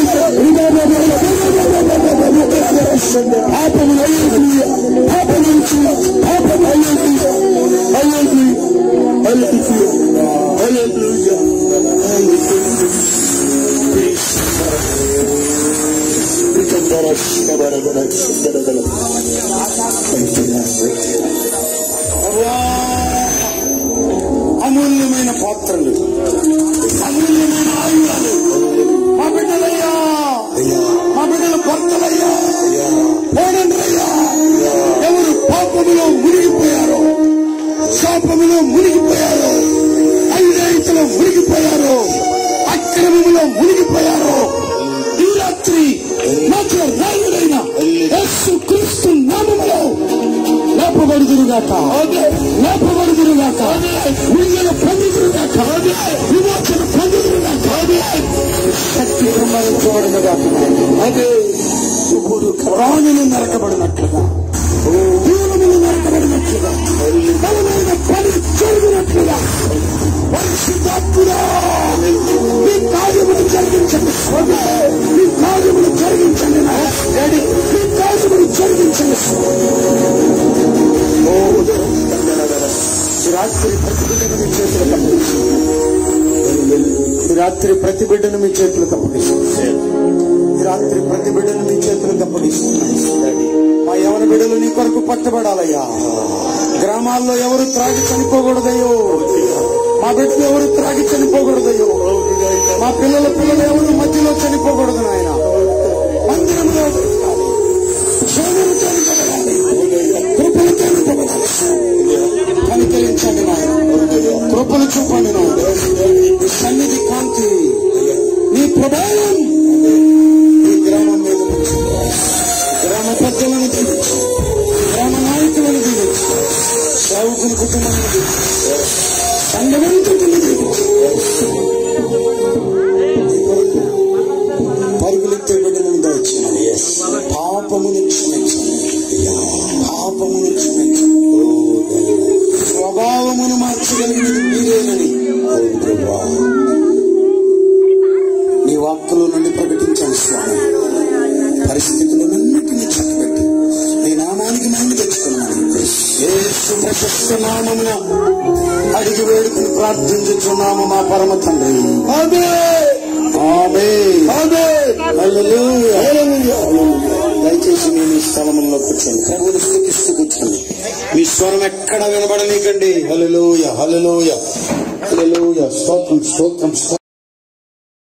పాపము అయ్యేది పాపం నుంచి పాపం అయ్యేది అయ్యేది అయ్యేది అయ్యేది అమూల్యమైన పాత్రలు అమూల్యమైన ఆయుధాలు మా బిడ్డలయ్యా మా బిడ్డల భర్తలయ్యా పోనండ్రయ్యా ఎవరు పాపములో మునిగిపోయారో శాపములో మునిగిపోయారో అవినీతిలో మునిగిపోయారో అక్రమములో మునిగిపోయారో ఈ రాత్రి నాకు రాయుడైన యేసు క్రీస్తు నామములో లేపబడుదురుగాక లేపబడుదురుగాక విడుదల పొందుదురుగాక విమోచన పొందుదురుగాక శక్తి ప్రమాదించబడినగాక అదే ఇప్పుడు రాణులు నరకబడినట్లుగా దూరములు నరకబడినట్లుగా బలమైన పని జరిగినట్లుగా పరిశుద్ధాత్ముడా మీ కార్యములు జరిగించండి స్వామి మీ కార్యములు జరిగించండి నా డాడీ మీ కార్యములు జరిగించండి స్వామి ఓ ఈ రాత్రి ప్రతిబిడ్డను మీ చేతులకు అప్పగిస్తున్నాను. ఈ రాత్రి ప్రతి బిడ్డను మీ చేతులకు అప్పగిస్తున్నాను ఈ రాత్రి ప్రతి బిడ్డను మీ చేతులకు అప్పగిస్తున్నాను మా యవన బిడ్డలు నీ కొరకు పట్టబడాలయ్యా గ్రామాల్లో ఎవరు త్రాగి చనిపోకూడదయ్యో మా బిడ్డలు ఎవరు త్రాగి చనిపోకూడదయ్యో మా పిల్లల పిల్లలు ఎవరు మధ్యలో చనిపోకూడదు నాయన మందిరంలో సోదరులతో నిలబడాలి. కృపలతో నిలబడాలి. కనికరించండి నాయన కృపలు చూపండి నాయన నీ సన్నిధి కాంతి నీ ప్రభావం ఈ గ్రామం మీద నుంచి గ్రామ పెద్దలను దీవించు గ్రామ నాయకులను దీవించు సేవకుల కుటుంబాన్ని దీవించు సంఘమంతటిని దీవించు యేసు ప్రశస్త నామమున అడిగి వేడుకుని ప్రార్థించుచున్నాము మా పరమ తండ్రి ఆమేన్. హల్లెలూయా. దయచేసి మీ మీ స్థలములో కూర్చోండి ప్రభుని స్థుతిస్తూ కూర్చోండి మీ స్వరం ఎక్కడ వినబడనీకండి హల్లెలూయా హల్లెలూయా హల్లెలూయా స్తోత్రం స్తోత్రం స్తోత్రం